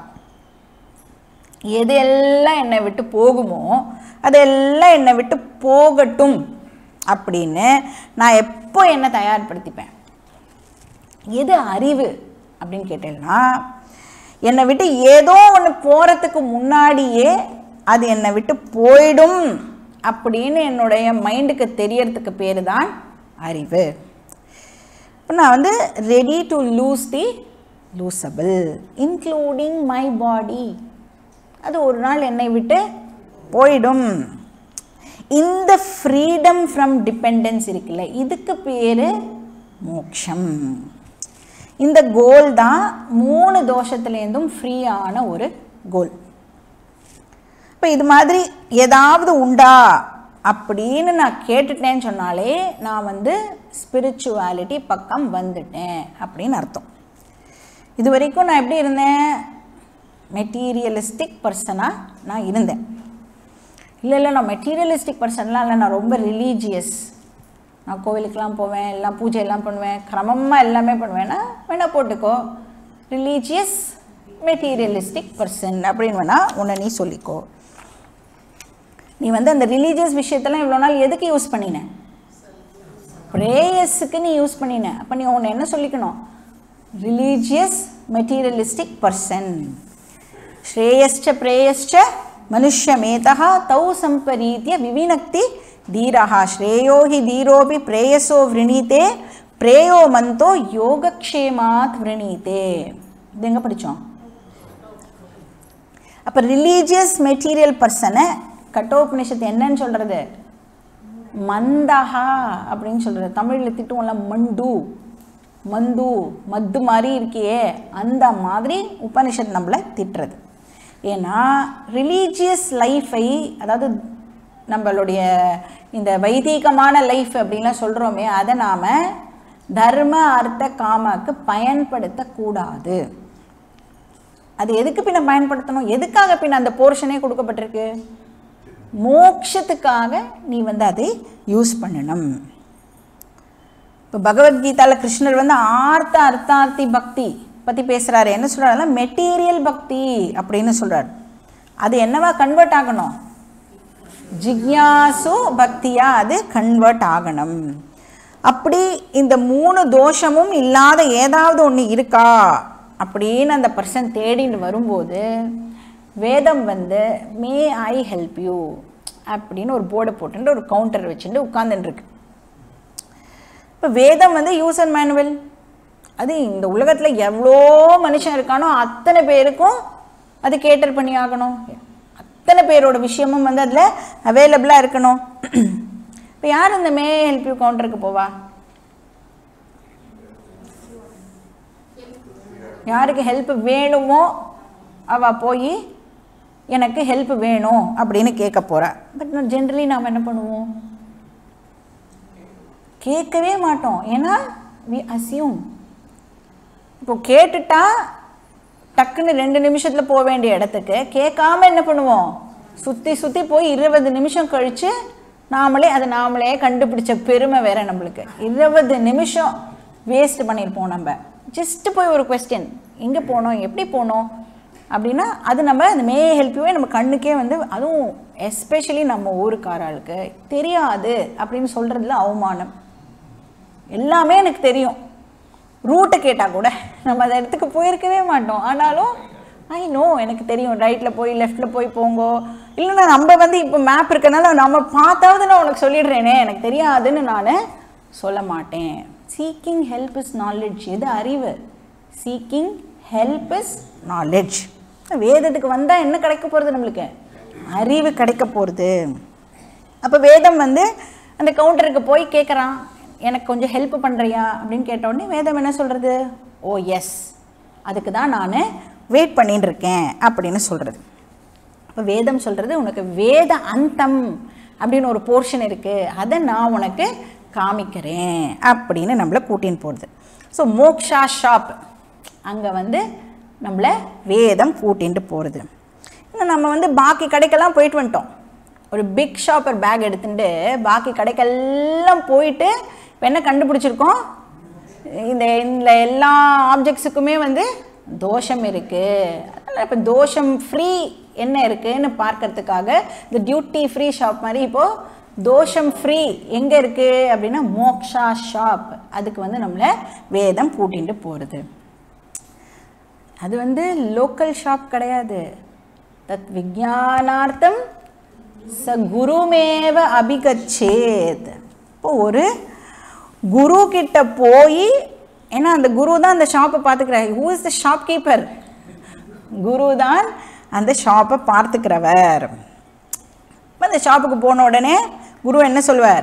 எதெல்லாம் என்னை விட்டு போகுமோ அதெல்லாம் என்னை விட்டு போகட்டும் அப்படின்னு நான் எப்போ என்னை தயார்படுத்திப்பேன் எது அறிவு அப்படின்னு கேட்டேன்னா என்னை விட்டு ஏதோ ஒன்று போகிறதுக்கு முன்னாடியே அது என்னை விட்டு போயிடும் அப்படின்னு என்னுடைய மைண்டுக்கு தெரியறதுக்கு பேர் தான் அறிவு இப்போ நான் வந்து ready to lose the losable including my body அது ஒரு நாள் என்னை விட்டு போயிடும் இந்த ஃப்ரீடம் ஃப்ரம் டிபெண்டன்ஸ் இருக்குல்ல இதுக்கு பேர் மோக்ஷம் இந்த கோல் தான் மூணு தோஷத்துலேருந்தும் ஃப்ரீயான ஒரு கோல் இப்போ இது மாதிரி ஏதாவது உண்டா அப்படின்னு நான் கேட்டுட்டேன்னு சொன்னாலே நான் வந்து ஸ்பிரிச்சுவாலிட்டி பக்கம் வந்துட்டேன் அப்படின்னு அர்த்தம் இது வரைக்கும் நான் எப்படி இருந்தேன் மெட்டீரியலிஸ்டிக் பர்சனாக நான் இருந்தேன் இல்லை இல்லை நான் மெட்டீரியலிஸ்டிக் பர்சன்லாம் இல்லை நான் ரொம்ப ரிலீஜியஸ் நான் கோவிலுக்கெலாம் போவேன் எல்லாம் பூஜை எல்லாம் பண்ணுவேன் கிரமமாக எல்லாமே பண்ணுவேன்னா வேணா போட்டுக்கோ ரிலீஜியஸ் மெட்டீரியலிஸ்டிக் பர்சன் அப்படின்னு வேணா உன்னை நீ சொல்லிக்கோ நீ வந்து அந்த ரிலீஜியஸ் விஷயத்தெல்லாம் இவ்வளோ நாள் எதுக்கு யூஸ் பண்ணின ப்ரேயஸுக்கு நீ யூஸ் பண்ணின அப்போ நீ உன்னை என்ன சொல்லிக்கணும் ரிலீஜியஸ் மெட்டீரியலிஸ்டிக் பர்சன் श्रेयश्च प्रेयश्च मनुष्यमेतः तौ सम्परीत्य विविनक्ति धीरः श्रेयो हि धीरोऽपि प्रेयसो वृणीते प्रेयो मन्तो योगक्षेमात् वृणीते இது எங்கே படித்தோம் அப்போ ரிலீஜியஸ் மெட்டீரியல் பர்சனை கட்டோபனிஷத்து என்னன்னு சொல்கிறது மந்தஹா அப்படின்னு சொல்கிறது தமிழில் திட்டுவோம்ல மண்டு மந்து மத்து மாதிரி இருக்கியே அந்த மாதிரி உபனிஷத் நம்மளை திட்டுறது ஏன்னா ரிலீஜியஸ் லைஃபை அதாவது நம்மளுடைய இந்த வைதீகமான லைஃப் அப்படின்லாம் சொல்கிறோமே அதை நாம் தர்ம அர்த்த காமாக்கு பயன்படுத்தக்கூடாது அது எதுக்கு பின்ன பயன்படுத்தணும் எதுக்காக பின்ன அந்த போர்ஷனே கொடுக்கப்பட்டிருக்கு மோட்சத்துக்காக நீ வந்து அதை யூஸ் பண்ணணும் இப்போ பகவத்கீதாவில் கிருஷ்ணர் வந்து ஆர்த்த அர்த்தார்த்தி பக்தி பற்றி பேசுகிறாரு என்ன சொல்கிறாருன்னா மெட்டீரியல் பக்தி அப்படின்னு சொல்கிறார் அது என்னவா கன்வெர்ட் ஆகணும் ஜிக்யாசு பக்தியா அது கன்வெர்ட் ஆகணும் அப்படி இந்த மூணு தோஷமும் இல்லாத ஏதாவது ஒன்று இருக்கா அப்படின்னு அந்த பர்சன் தேடின்னு வரும்போது வேதம் வந்து மே ஐ ஹெல்ப் யூ அப்படின்னு ஒரு போர்டை போட்டுட்டு ஒரு கவுண்டர் வச்சுட்டு உட்காந்துட்டுருக்கு இப்போ வேதம் வந்து யூஸ் அண்ட் மேனுவல் அது இந்த உலகத்தில் எவ்வளோ மனுஷன் இருக்கானோ அத்தனை பேருக்கும் அது கேட்டர் பண்ணி ஆகணும் அத்தனை பேரோட விஷயமும் வந்து அதில் அவைலபிளாக இருக்கணும் இப்போ யார் இந்த மே ஹெல்ப் யூ கவுண்டருக்கு போவா யாருக்கு ஹெல்ப் வேணுமோ அவள் போய் எனக்கு ஹெல்ப் வேணும் அப்படின்னு கேட்க போகிறா பட் ஜென்ரலி நாம் என்ன பண்ணுவோம் கேட்கவே மாட்டோம் ஏன்னா வி அசியூம் இப்போ கேட்டுட்டா டக்குன்னு ரெண்டு நிமிஷத்தில் போக வேண்டிய இடத்துக்கு கேட்காம என்ன பண்ணுவோம் சுற்றி சுற்றி போய் இருபது நிமிஷம் கழித்து நாமளே அதை நாமளே கண்டுபிடிச்ச பெருமை வேற நம்மளுக்கு இருபது நிமிஷம் வேஸ்ட் பண்ணியிருப்போம் நம்ம ஜஸ்ட்டு போய் ஒரு கொஸ்டின் எங்கே போனோம் எப்படி போனோம் அப்படின்னா அது நம்ம அந்த மே ஹெல்ப்யூவே நம்ம கண்ணுக்கே வந்து அதுவும் எஸ்பெஷலி நம்ம ஊருக்காராளுக்கு தெரியாது அப்படின்னு சொல்கிறதுல அவமானம் எல்லாமே எனக்கு தெரியும் ரூட்டை கேட்டால் கூட நம்ம அந்த இடத்துக்கு போயிருக்கவே மாட்டோம் ஆனாலும் ஐ நோ எனக்கு தெரியும் ரைட்டில் போய் லெஃப்ட்டில் போய் போங்கோ இல்லைன்னா நம்ம வந்து இப்போ மேப் இருக்கனால நம்ம பார்த்தாவது நான் உனக்கு சொல்லிடுறேனே எனக்கு தெரியாதுன்னு நான் சொல்ல மாட்டேன் சீக்கிங் ஹெல்ப் இஸ் நாலேஜ் எது அறிவு சீக்கிங் ஹெல்ப் இஸ் நாலேஜ் வேதத்துக்கு வந்தால் என்ன கிடைக்க போகிறது நம்மளுக்கு அறிவு கிடைக்க போகிறது அப்போ வேதம் வந்து அந்த கவுண்டருக்கு போய் கேட்குறான் எனக்கு கொஞ்சம் ஹெல்ப் பண்ணுறியா அப்படின்னு கேட்டோடனே வேதம் என்ன சொல்கிறது ஓ எஸ் அதுக்கு தான் நான் வெயிட் பண்ணிட்டு இருக்கேன் அப்படின்னு சொல்கிறது அப்போ வேதம் சொல்கிறது உனக்கு வேத அந்தம் அப்படின்னு ஒரு போர்ஷன் இருக்குது அதை நான் உனக்கு காமிக்கிறேன் அப்படின்னு நம்மளை கூட்டின்னு போகிறது ஸோ மோக்ஷா ஷாப் அங்கே வந்து நம்மளை வேதம் கூட்டின்ட்டு போகிறது இன்னும் நம்ம வந்து பாக்கி கடைக்கெல்லாம் போயிட்டு வந்துட்டோம் ஒரு பிக் ஷாப்பர் பேக் எடுத்துட்டு பாக்கி கடைக்கெல்லாம் போயிட்டு இப்போ என்ன கண்டுபிடிச்சிருக்கோம் இந்த இந்த எல்லா ஆப்ஜெக்ட்ஸுக்குமே வந்து தோஷம் இருக்குது அதனால் இப்போ தோஷம் ஃப்ரீ என்ன இருக்குன்னு பார்க்கறதுக்காக இந்த டியூட்டி ஃப்ரீ ஷாப் மாதிரி இப்போது தோஷம் ஃப்ரீ எங்கே இருக்குது அப்படின்னா மோக்ஷா ஷாப் அதுக்கு வந்து நம்மளை வேதம் கூட்டிகிட்டு போகிறது அது வந்து லோக்கல் ஷாப் கிடையாது தத் விஜயானார்த்தம் ச குருமேவ அபிகச்சேத் இப்போ ஒரு குரு கிட்ட போய் ஏன்னா அந்த குரு தான் அந்த ஷாப்பை பார்த்துக்கிறார் who is the shopkeeper குரு தான் அந்த ஷாப்பை பார்த்துக்கிறவர் அந்த ஷாப்புக்கு போன உடனே குரு என்ன சொல்வார்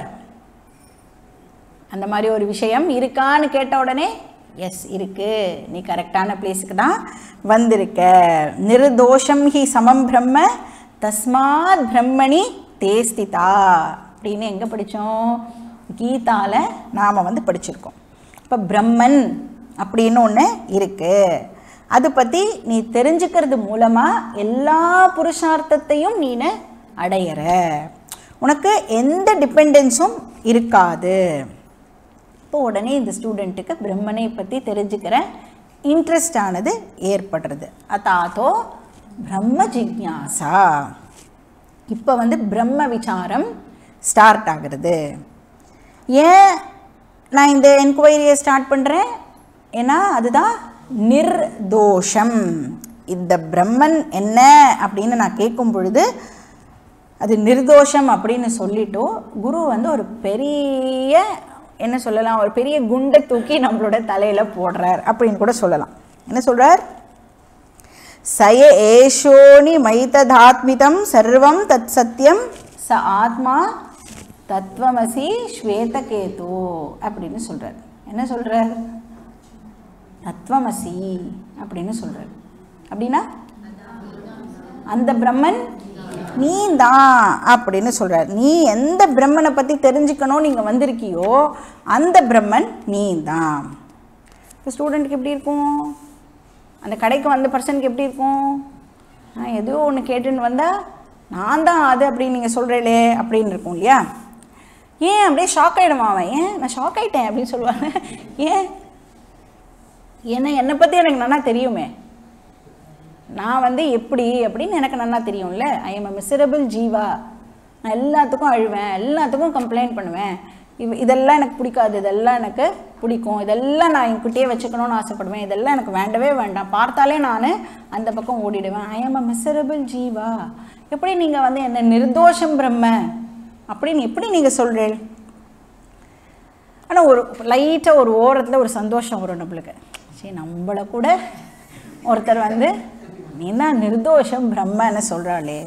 அந்த மாதிரி ஒரு விஷயம் இருக்கான்னு கேட்ட உடனே எஸ் இருக்கு நீ கரெக்டான பிளேஸுக்கு தான் வந்திருக்க நிர்தோஷம் ஹி சமம் பிரம்ம தஸ்மாத் பிரம்மணி தேஸ்திதா அப்படின்னு எங்கே படித்தோம் கீதாவில் நாம் வந்து படிச்சிருக்கோம் இப்போ பிரம்மன் அப்படின்னு ஒன்று இருக்குது அதை பற்றி நீ தெரிஞ்சுக்கிறது மூலமாக எல்லா புருஷார்த்தத்தையும் நீ அடையிற உனக்கு எந்த டிபெண்டன்ஸும் இருக்காது இப்போ உடனே இந்த ஸ்டூடெண்ட்டுக்கு பிரம்மனை பற்றி தெரிஞ்சுக்கிற இன்ட்ரெஸ்ட் ஆனது ஏற்படுறது அதாத்தோ பிரம்ம ஜிக்ஞாசா இப்போ வந்து பிரம்ம விசாரம் ஸ்டார்ட் ஆகுறது ஏன் நான் இந்த என்கொயரியை ஸ்டார்ட் பண்ணுறேன் ஏன்னா அதுதான் நிர்தோஷம் இந்த பிரம்மன் என்ன அப்படின்னு நான் கேட்கும் பொழுது அது நிர்தோஷம் அப்படின்னு சொல்லிட்டு குரு வந்து ஒரு பெரிய என்ன சொல்லலாம் ஒரு பெரிய குண்டை தூக்கி நம்மளோட தலையில் போடுறார் அப்படின்னு கூட சொல்லலாம் என்ன சொல்கிறார் சய ஏஷோனி மைததாத்மிதம் சர்வம் தத் சத்தியம் ச ஆத்மா தத்வமசி ஸ்வேதகேது அப்படின்னு சொல்கிறார் என்ன சொல்கிறார் தத்வமசி அப்படின்னு சொல்கிறார் அப்படின்னா அந்த பிரம்மன் நீ தான் அப்படின்னு சொல்கிறார் நீ எந்த பிரம்மனை பற்றி தெரிஞ்சுக்கணும் நீங்கள் வந்திருக்கியோ அந்த பிரம்மன் நீ தான் இப்போ ஸ்டூடெண்ட்டுக்கு எப்படி இருக்கும் அந்த கடைக்கு வந்த பர்சனுக்கு எப்படி இருக்கும் நான் ஏதோ ஒன்று கேட்டுன்னு வந்தால் நான் தான் அது அப்படின்னு நீங்கள் சொல்கிறீங்களே அப்படின்னு இருக்கும் இல்லையா ஏன் அப்படியே ஷாக் ஆகிடுமா அவன் ஏன் நான் ஷாக் ஆகிட்டேன் அப்படின்னு சொல்லுவாங்க ஏன் ஏன்னா என்னை பற்றி எனக்கு நல்லா தெரியுமே நான் வந்து எப்படி அப்படின்னு எனக்கு நல்லா தெரியும்ல ஐ எம் அ மிசரபிள் ஜீவா நான் எல்லாத்துக்கும் அழுவேன் எல்லாத்துக்கும் கம்ப்ளைண்ட் பண்ணுவேன் இவ் இதெல்லாம் எனக்கு பிடிக்காது இதெல்லாம் எனக்கு பிடிக்கும் இதெல்லாம் நான் என்கிட்டயே வச்சுக்கணும்னு ஆசைப்படுவேன் இதெல்லாம் எனக்கு வேண்டவே வேண்டாம் பார்த்தாலே நான் அந்த பக்கம் ஓடிடுவேன் ஐ எம் அ மிசரபிள் ஜீவா எப்படி நீங்கள் வந்து என்ன நிர்தோஷம் பிரம்ம அப்படின்னு எப்படி நீங்கள் சொல்கிறீள் ஆனால் ஒரு லைட்டாக ஒரு ஓரத்தில் ஒரு சந்தோஷம் வரும் நம்மளுக்கு சரி நம்மளை கூட ஒருத்தர் வந்து நீ தான் நிர்தோஷம் பிரம்மன்னு சொல்கிறாளே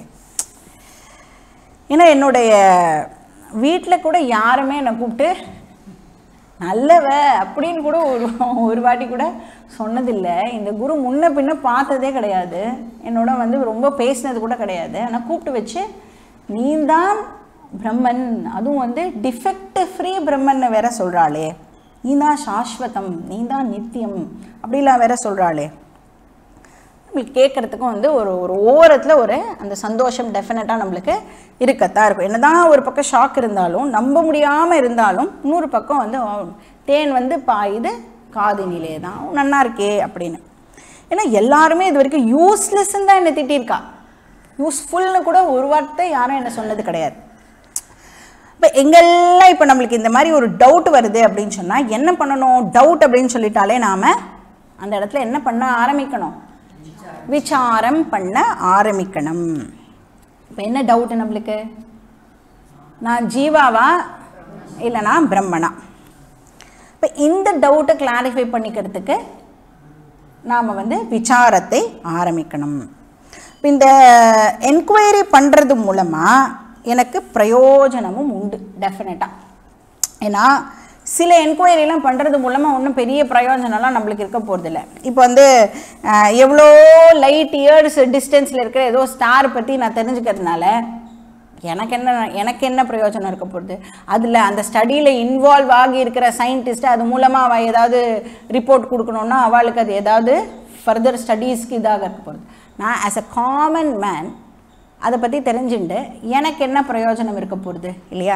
ஏன்னா என்னுடைய வீட்டில் கூட யாருமே என்னை கூப்பிட்டு நல்லவ அப்படின்னு கூட ஒரு ஒரு வாட்டி கூட சொன்னதில்லை இந்த குரு முன்ன பின்ன பார்த்ததே கிடையாது என்னோட வந்து ரொம்ப பேசினது கூட கிடையாது ஆனால் கூப்பிட்டு வச்சு நீதான் பிரம்மன் அதுவும் வந்து டிஃபெக்ட் ஃப்ரீ பிரம்மன்னு வேற சொல்கிறாளே நீ தான் சாஸ்வதம் நீ தான் நித்தியம் அப்படிலாம் வேற சொல்கிறாளே நம்மளுக்கு கேட்குறதுக்கும் வந்து ஒரு ஒரு ஓரத்தில் ஒரு அந்த சந்தோஷம் டெஃபினட்டாக நம்மளுக்கு இருக்கத்தான் இருக்கும் என்னதான் ஒரு பக்கம் ஷாக் இருந்தாலும் நம்ப முடியாமல் இருந்தாலும் இன்னொரு பக்கம் வந்து ஓ, தேன் வந்து பாயுது காது நிலையே தான் நன்னா இருக்கே அப்படின்னு ஏன்னா எல்லாருமே இது வரைக்கும் யூஸ்லெஸ்ன்னு தான் என்னை திட்டியிருக்கா யூஸ்ஃபுல்னு கூட ஒரு வார்த்தை யாரும் என்ன சொன்னது கிடையாது இப்போ எங்கெல்லாம் இப்போ நம்மளுக்கு இந்த மாதிரி ஒரு டவுட் வருது அப்படின்னு சொன்னால் என்ன பண்ணணும் டவுட் அப்படின்னு சொல்லிட்டாலே நாம் அந்த இடத்துல என்ன பண்ண ஆரம்பிக்கணும் விசாரம் பண்ண ஆரம்பிக்கணும் இப்போ என்ன டவுட் நம்மளுக்கு நான் ஜீவாவா இல்லைனா பிரம்மனா இப்போ இந்த டவுட்டை கிளாரிஃபை பண்ணிக்கிறதுக்கு நாம் வந்து விசாரத்தை ஆரம்பிக்கணும் இப்போ இந்த என்கொயரி பண்ணுறது மூலமாக எனக்கு பிரயோஜனமும் உண்டு டெஃபினட்டாக ஏன்னா சில என்கொயரிலாம் பண்ணுறது மூலமாக ஒன்றும் பெரிய பிரயோஜனம்லாம் நம்மளுக்கு இருக்க போகிறதில்ல இப்போ வந்து அஹ், எவ்வளோ லைட் இயர்ஸ் டிஸ்டன்ஸில் இருக்கிற ஏதோ ஸ்டார் பற்றி நான் தெரிஞ்சுக்கிறதுனால எனக்கு என்ன எனக்கு என்ன பிரயோஜனம் இருக்க போகுது அதில் அந்த ஸ்டடியில் இன்வால்வ் ஆகி இருக்கிற சயின்டிஸ்ட் அது மூலமாக அவள் ஏதாவது ரிப்போர்ட் கொடுக்கணுன்னா அவளுக்கு அது ஏதாவது ஃபர்தர் ஸ்டடீஸ்க்கு இதாக இருக்க போகுது நான் ஆஸ் அ காமன் மேன் அதை பற்றி தெரிஞ்சுண்டு எனக்கு என்ன பிரயோஜனம் இருக்க போகுது இல்லையா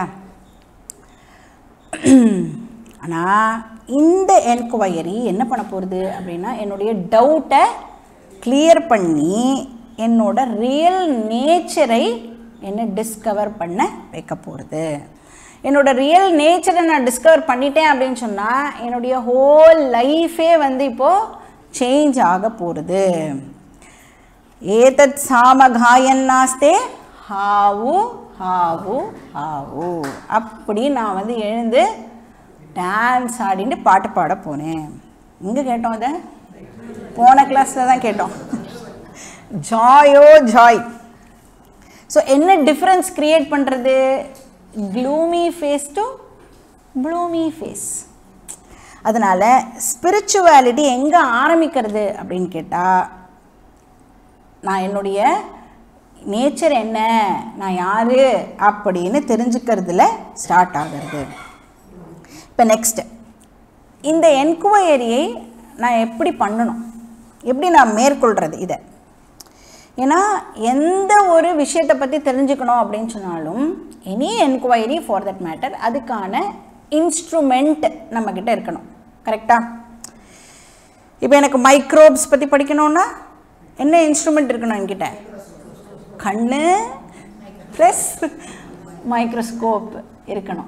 ஆனால் இந்த என்கொயரி என்ன பண்ண போகிறது அப்படின்னா என்னுடைய டவுட்டை கிளியர் பண்ணி என்னோட ரியல் நேச்சரை என்ன டிஸ்கவர் பண்ண வைக்க போகிறது என்னோட ரியல் நேச்சரை நான் டிஸ்கவர் பண்ணிட்டேன் அப்படின்னு சொன்னால் என்னுடைய ஹோல் லைஃபே வந்து இப்போது சேஞ்ச் ஆக போகிறது ஏதத் சாமகாயன்னாஸ்தே ஹாவு ஹாவு ஹாவு அப்படி நான் வந்து எழுந்து டான்ஸ் ஆடிட்டு பாட்டு பாட போனேன் எங்கே கேட்டோம் அதை போன கிளாஸில் தான் கேட்டோம் ஜாயோ ஜாய் ஸோ என்ன டிஃப்ரென்ஸ் க்ரியேட் பண்ணுறது gloomy face to bloomy face அதனால் ஸ்பிரிச்சுவாலிட்டி எங்கே ஆரம்பிக்கிறது அப்படின்னு கேட்டால் நான் என்னுடைய நேச்சர் என்ன நான் யார் அப்படின்னு தெரிஞ்சுக்கிறதுல ஸ்டார்ட் ஆகிறது இப்போ நெக்ஸ்ட்டு இந்த என்கொயரியை நான் எப்படி பண்ணணும் எப்படி நான் மேற்கொள்கிறது இதை ஏன்னா எந்த ஒரு விஷயத்தை பற்றி தெரிஞ்சுக்கணும் அப்படின்னு சொன்னாலும் any enquiry for that matter அதுக்கான இன்ஸ்ட்ருமெண்ட் நம்மக்கிட்ட இருக்கணும் கரெக்டாக இப்போ எனக்கு மைக்ரோப்ஸ் பற்றி படிக்கணும்னா என்ன இன்ஸ்ட்ருமெண்ட் இருக்கணும் என்கிட்ட கண்ணு ப்ளஸ் மைக்ரோஸ்கோப் இருக்கணும்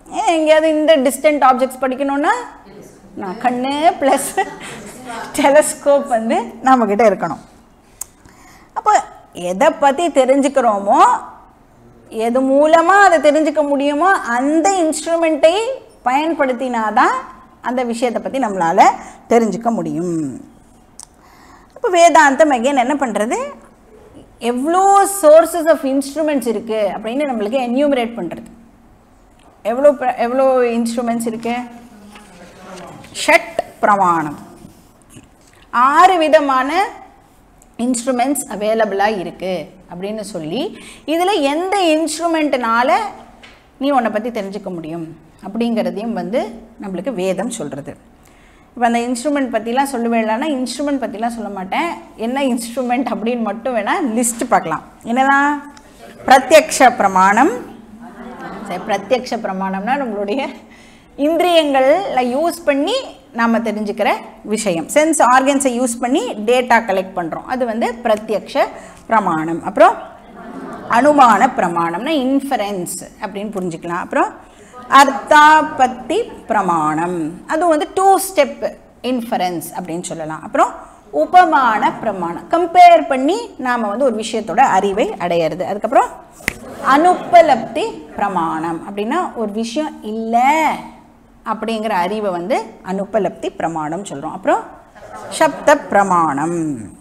ஏன் எங்கேயாவது இந்த டிஸ்டன்ட் ஆப்ஜெக்ட்ஸ் படிக்கணும்னா நான் கண்ணு ப்ளஸ் டெலஸ்கோப் வந்து நம்மக்கிட்ட இருக்கணும் அப்போ எதை பற்றி தெரிஞ்சுக்கிறோமோ எது மூலமாக அதை தெரிஞ்சுக்க முடியுமோ அந்த இன்ஸ்ட்ருமெண்ட்டை பயன்படுத்தினாதான் அந்த விஷயத்தை பற்றி நம்மளால் தெரிஞ்சுக்க முடியும் இப்போ வேதாந்தம் அகைன் என்ன பண்ணுறது எவ்வளோ சோர்சஸ் ஆஃப் இன்ஸ்ட்ருமெண்ட்ஸ் இருக்குது அப்படின்னு நம்மளுக்கு என்யூமரேட் பண்ணுறது எவ்வளோ பிர- எவ்வளோ இன்ஸ்ட்ருமெண்ட்ஸ் இருக்கு ஷட் பிரமாணம் ஆறு விதமான இன்ஸ்ட்ருமெண்ட்ஸ் அவைலபிளாக இருக்குது அப்படின்னு சொல்லி இதில் எந்த இன்ஸ்ட்ருமெண்ட்னால நீ உன்னை பற்றி தெரிஞ்சுக்க முடியும் அப்படிங்கிறதையும் வந்து நம்மளுக்கு வேதம் சொல்கிறது இப்போ அந்த இன்ஸ்ட்ருமெண்ட் பற்றிலாம் சொல்லுவேன்லன்னா இன்ஸ்ட்ருமெண்ட் பற்றிலாம் சொல்ல மாட்டேன் என்ன இன்ஸ்ட்ருமெண்ட் அப்படின்னு மட்டும் வேணால் லிஸ்ட் பார்க்கலாம் என்னதான் பிரத்யக்ஷ பிரமாணம் சரி பிரத்யக்ஷ பிரமாணம்னா நம்மளுடைய இந்திரியங்களில் யூஸ் பண்ணி நாம் தெரிஞ்சுக்கிற விஷயம் சென்ஸ் ஆர்கன்ஸை யூஸ் பண்ணி டேட்டா கலெக்ட் பண்ணுறோம் அது வந்து பிரத்யக்ஷ பிரமாணம் அப்புறம் அனுமான பிரமாணம்னா இன்ஃபரன்ஸ் அப்படின்னு புரிஞ்சுக்கலாம் அப்புறம் அர்த்தாபத்தி பிரமாணம் அது வந்து டூ ஸ்டெப் இன்ஃபரன்ஸ் அப்படின்னு சொல்லலாம் அப்புறம் உபமான பிரமாணம் கம்பேர் பண்ணி நாம் வந்து ஒரு விஷயத்தோட அறிவை அடையிறது அதுக்கப்புறம் அனுப்பலப்தி பிரமாணம் அப்படின்னா ஒரு விஷயம் இல்லை அப்படிங்கிற அறிவை வந்து அனுப்பலப்தி பிரமாணம் சொல்கிறோம் அப்புறம் சப்த பிரமாணம்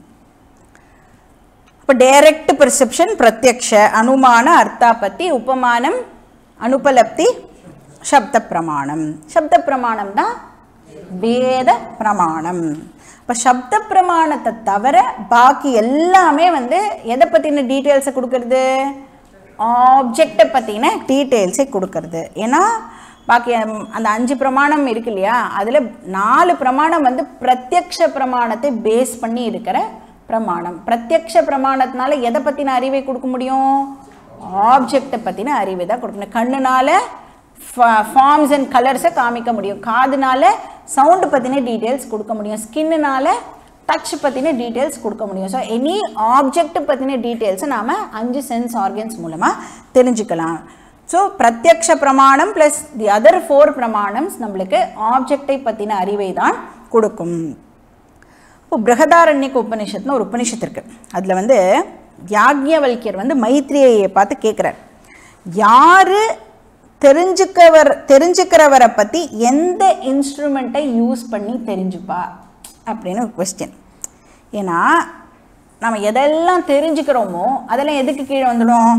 இப்போ டைரக்ட் பெர்செப்ஷன் பிரத்யக்ஷ அனுமான அர்த்தாபத்தி உபமானம் அனுபலப்தி சப்த பிரமாணம் சப்த பிரமாணம் தான் வேத பிரமாணம் இப்போ சப்த பிரமாணத்தை தவிர பாக்கி எல்லாமே வந்து எதை பற்றின டீட்டெயில்ஸை கொடுக்கறது ஆப்ஜெக்டை பற்றின டீட்டெயில்ஸை கொடுக்கறது ஏன்னா பாக்கி ஹம், அந்த அஞ்சு பிரமாணம் இருக்கு இல்லையா அதில் நாலு பிரமாணம் வந்து பிரத்யக்ஷ பிரமாணத்தை பேஸ் பண்ணி இருக்கிற பிரமாணம் பிரத்யக்ஷ பிரமாணத்தினால எதை பற்றின அறிவை கொடுக்க முடியும் ஆப்ஜெக்டை பற்றின அறிவை தான் கொடுக்க முடியும் கண்ணுனால ஃபார்ம்ஸ் அண்ட் கலர்ஸை காமிக்க முடியும் காதுனால சவுண்டு பற்றின டீட்டெயில்ஸ் கொடுக்க முடியும் ஸ்கின்னுனால டச் பற்றின டீட்டெயில்ஸ் கொடுக்க முடியும் ஸோ எனி ஆப்ஜெக்ட் பற்றின டீட்டெயில்ஸை நாம் அஞ்சு சென்ஸ் ஆர்கன்ஸ் மூலமாக தெரிஞ்சுக்கலாம் ஸோ பிரத்யக்ஷ பிரமாணம் ப்ளஸ் தி அதர் ஃபோர் பிரமாணம்ஸ் நம்மளுக்கு ஆப்ஜெக்டை பற்றின அறிவை தான் கொடுக்கும் இப்போ பிரகதாரண்யක உபனிஷத்னு ஒரு உபனிஷத்து இருக்கு அதில் வந்து யாக்ஞவல்கியர் வந்து மைத்ரேயை பார்த்து கேட்குறார் யார் தெரிஞ்சுக்கவர் தெரிஞ்சுக்கிறவரை பற்றி எந்த இன்ஸ்ட்ருமெண்ட்டை யூஸ் பண்ணி தெரிஞ்சுப்பா அப்படின்னு ஒரு கொஸ்டின் ஏன்னா நம்ம எதெல்லாம் தெரிஞ்சுக்கிறோமோ அதெல்லாம் எதுக்கு கீழே வந்துடும்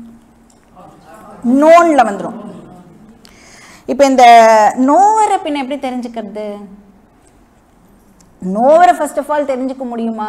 நோனில் வந்துடும் இப்போ இந்த நோவரை பின்ன எப்படி தெரிஞ்சுக்கிறது நோவரை ஃபர்ஸ்ட் ஆஃப் ஆல் தெரிஞ்சுக்க முடியுமா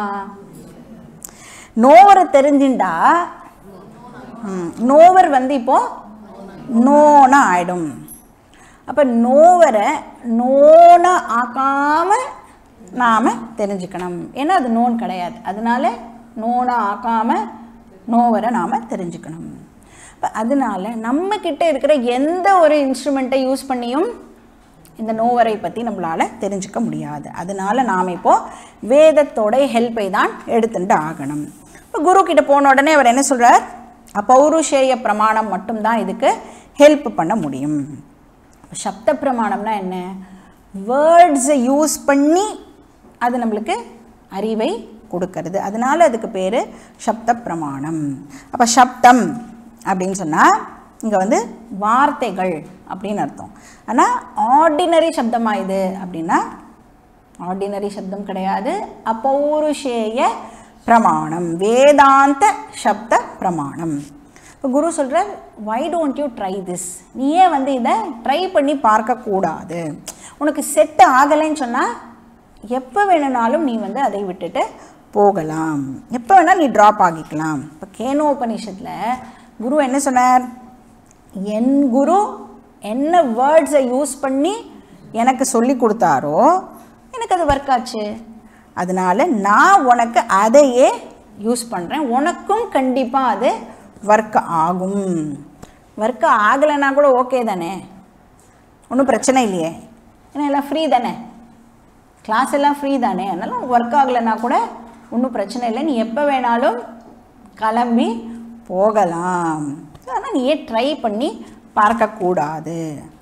நோவரை தெரிஞ்சுண்டா ம், நோவர் வந்து இப்போ நோனா ஆயிடும் அப்போ நோவரை நோனா ஆக்காம நாம் தெரிஞ்சுக்கணும் ஏன்னா அது நோன் கிடையாது அதனால நோனா ஆக்காம நோவரை நாம் தெரிஞ்சுக்கணும் அப்போ அதனால நம்ம கிட்ட இருக்கிற எந்த ஒரு இன்ஸ்ட்ருமெண்ட்டை யூஸ் பண்ணியும் இந்த நோவரை பற்றி நம்மளால் தெரிஞ்சுக்க முடியாது அதனால நாம் இப்போது வேதத்தோட ஹெல்ப்பை தான் எடுத்துட்டு ஆகணும் இப்போ குரு கிட்ட போன உடனே அவர் என்ன சொல்கிறார் பௌருஷேய பிரமாணம் மட்டும்தான் இதுக்கு ஹெல்ப் பண்ண முடியும் சப்த பிரமாணம்னா என்ன வேர்ட்ஸை யூஸ் பண்ணி அது நம்மளுக்கு அறிவை கொடுக்கறது அதனால அதுக்கு பேர் சப்த பிரமாணம் அப்போ சப்தம் அப்படின்னு சொன்னால் இங்கே வந்து வார்த்தைகள் அப்படின்னு அர்த்தம் ஆனால் ஆர்டினரி சப்தமா இது அப்படின்னா ஆர்டினரி சப்தம் கிடையாது அப்பௌருஷேய பிரமாணம் வேதாந்த சப்த பிரமாணம் இப்போ குரு சொல்கிறார் why don't you try this நீயே வந்து இதை ட்ரை பண்ணி பார்க்கக்கூடாது உனக்கு செட் ஆகலைன்னு சொன்னால் எப்போ வேணும்னாலும் நீ வந்து அதை விட்டுட்டு போகலாம் எப்போ வேணால் நீ ட்ராப் ஆகிக்கலாம் இப்போ கேனோ உபனிஷத்தில் குரு என்ன சொன்னார் என் குரு என்ன வேர்ட்ஸை யூஸ் பண்ணி எனக்கு சொல்லி கொடுத்தாரோ எனக்கு அது ஒர்க் ஆச்சு அதனால நான் உனக்கு அதையே யூஸ் பண்ணுறேன் உனக்கும் கண்டிப்பாக அது ஒர்க் ஆகும் ஒர்க் ஆகலைன்னா கூட ஓகே தானே ஒன்றும் பிரச்சனை இல்லையே ஏன்னா எல்லாம் ஃப்ரீ தானே கிளாஸ் எல்லாம் ஃப்ரீ தானே அதனால ஒர்க் ஆகலைன்னா கூட ஒன்றும் பிரச்சனை இல்லை நீ எப்போ வேணாலும் கிளம்பி போகலாம் ஆனால் நீ ஏன் ட்ரை பண்ணி பார்க்கக்கூடாது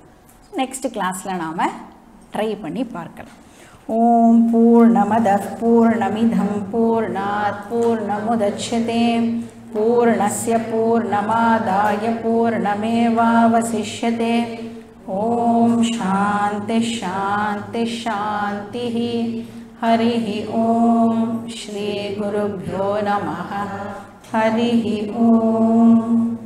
நெக்ஸ்ட் கிளாஸில் நாம் ட்ரை பண்ணி பார்க்கலாம் ஓம் பூர்ணமதः பூர்ணமிதம் பூர்ணாத் பூர்ணமுதட்சதே பூர்ணस्य பூர்ணமாதாய பூர்ணமேவாவசிஷ்யते ॐ शान्तिः शान्तिः शान्तिः हरिः ॐ श्रीगुरुभ्यो नमः हरिः ॐ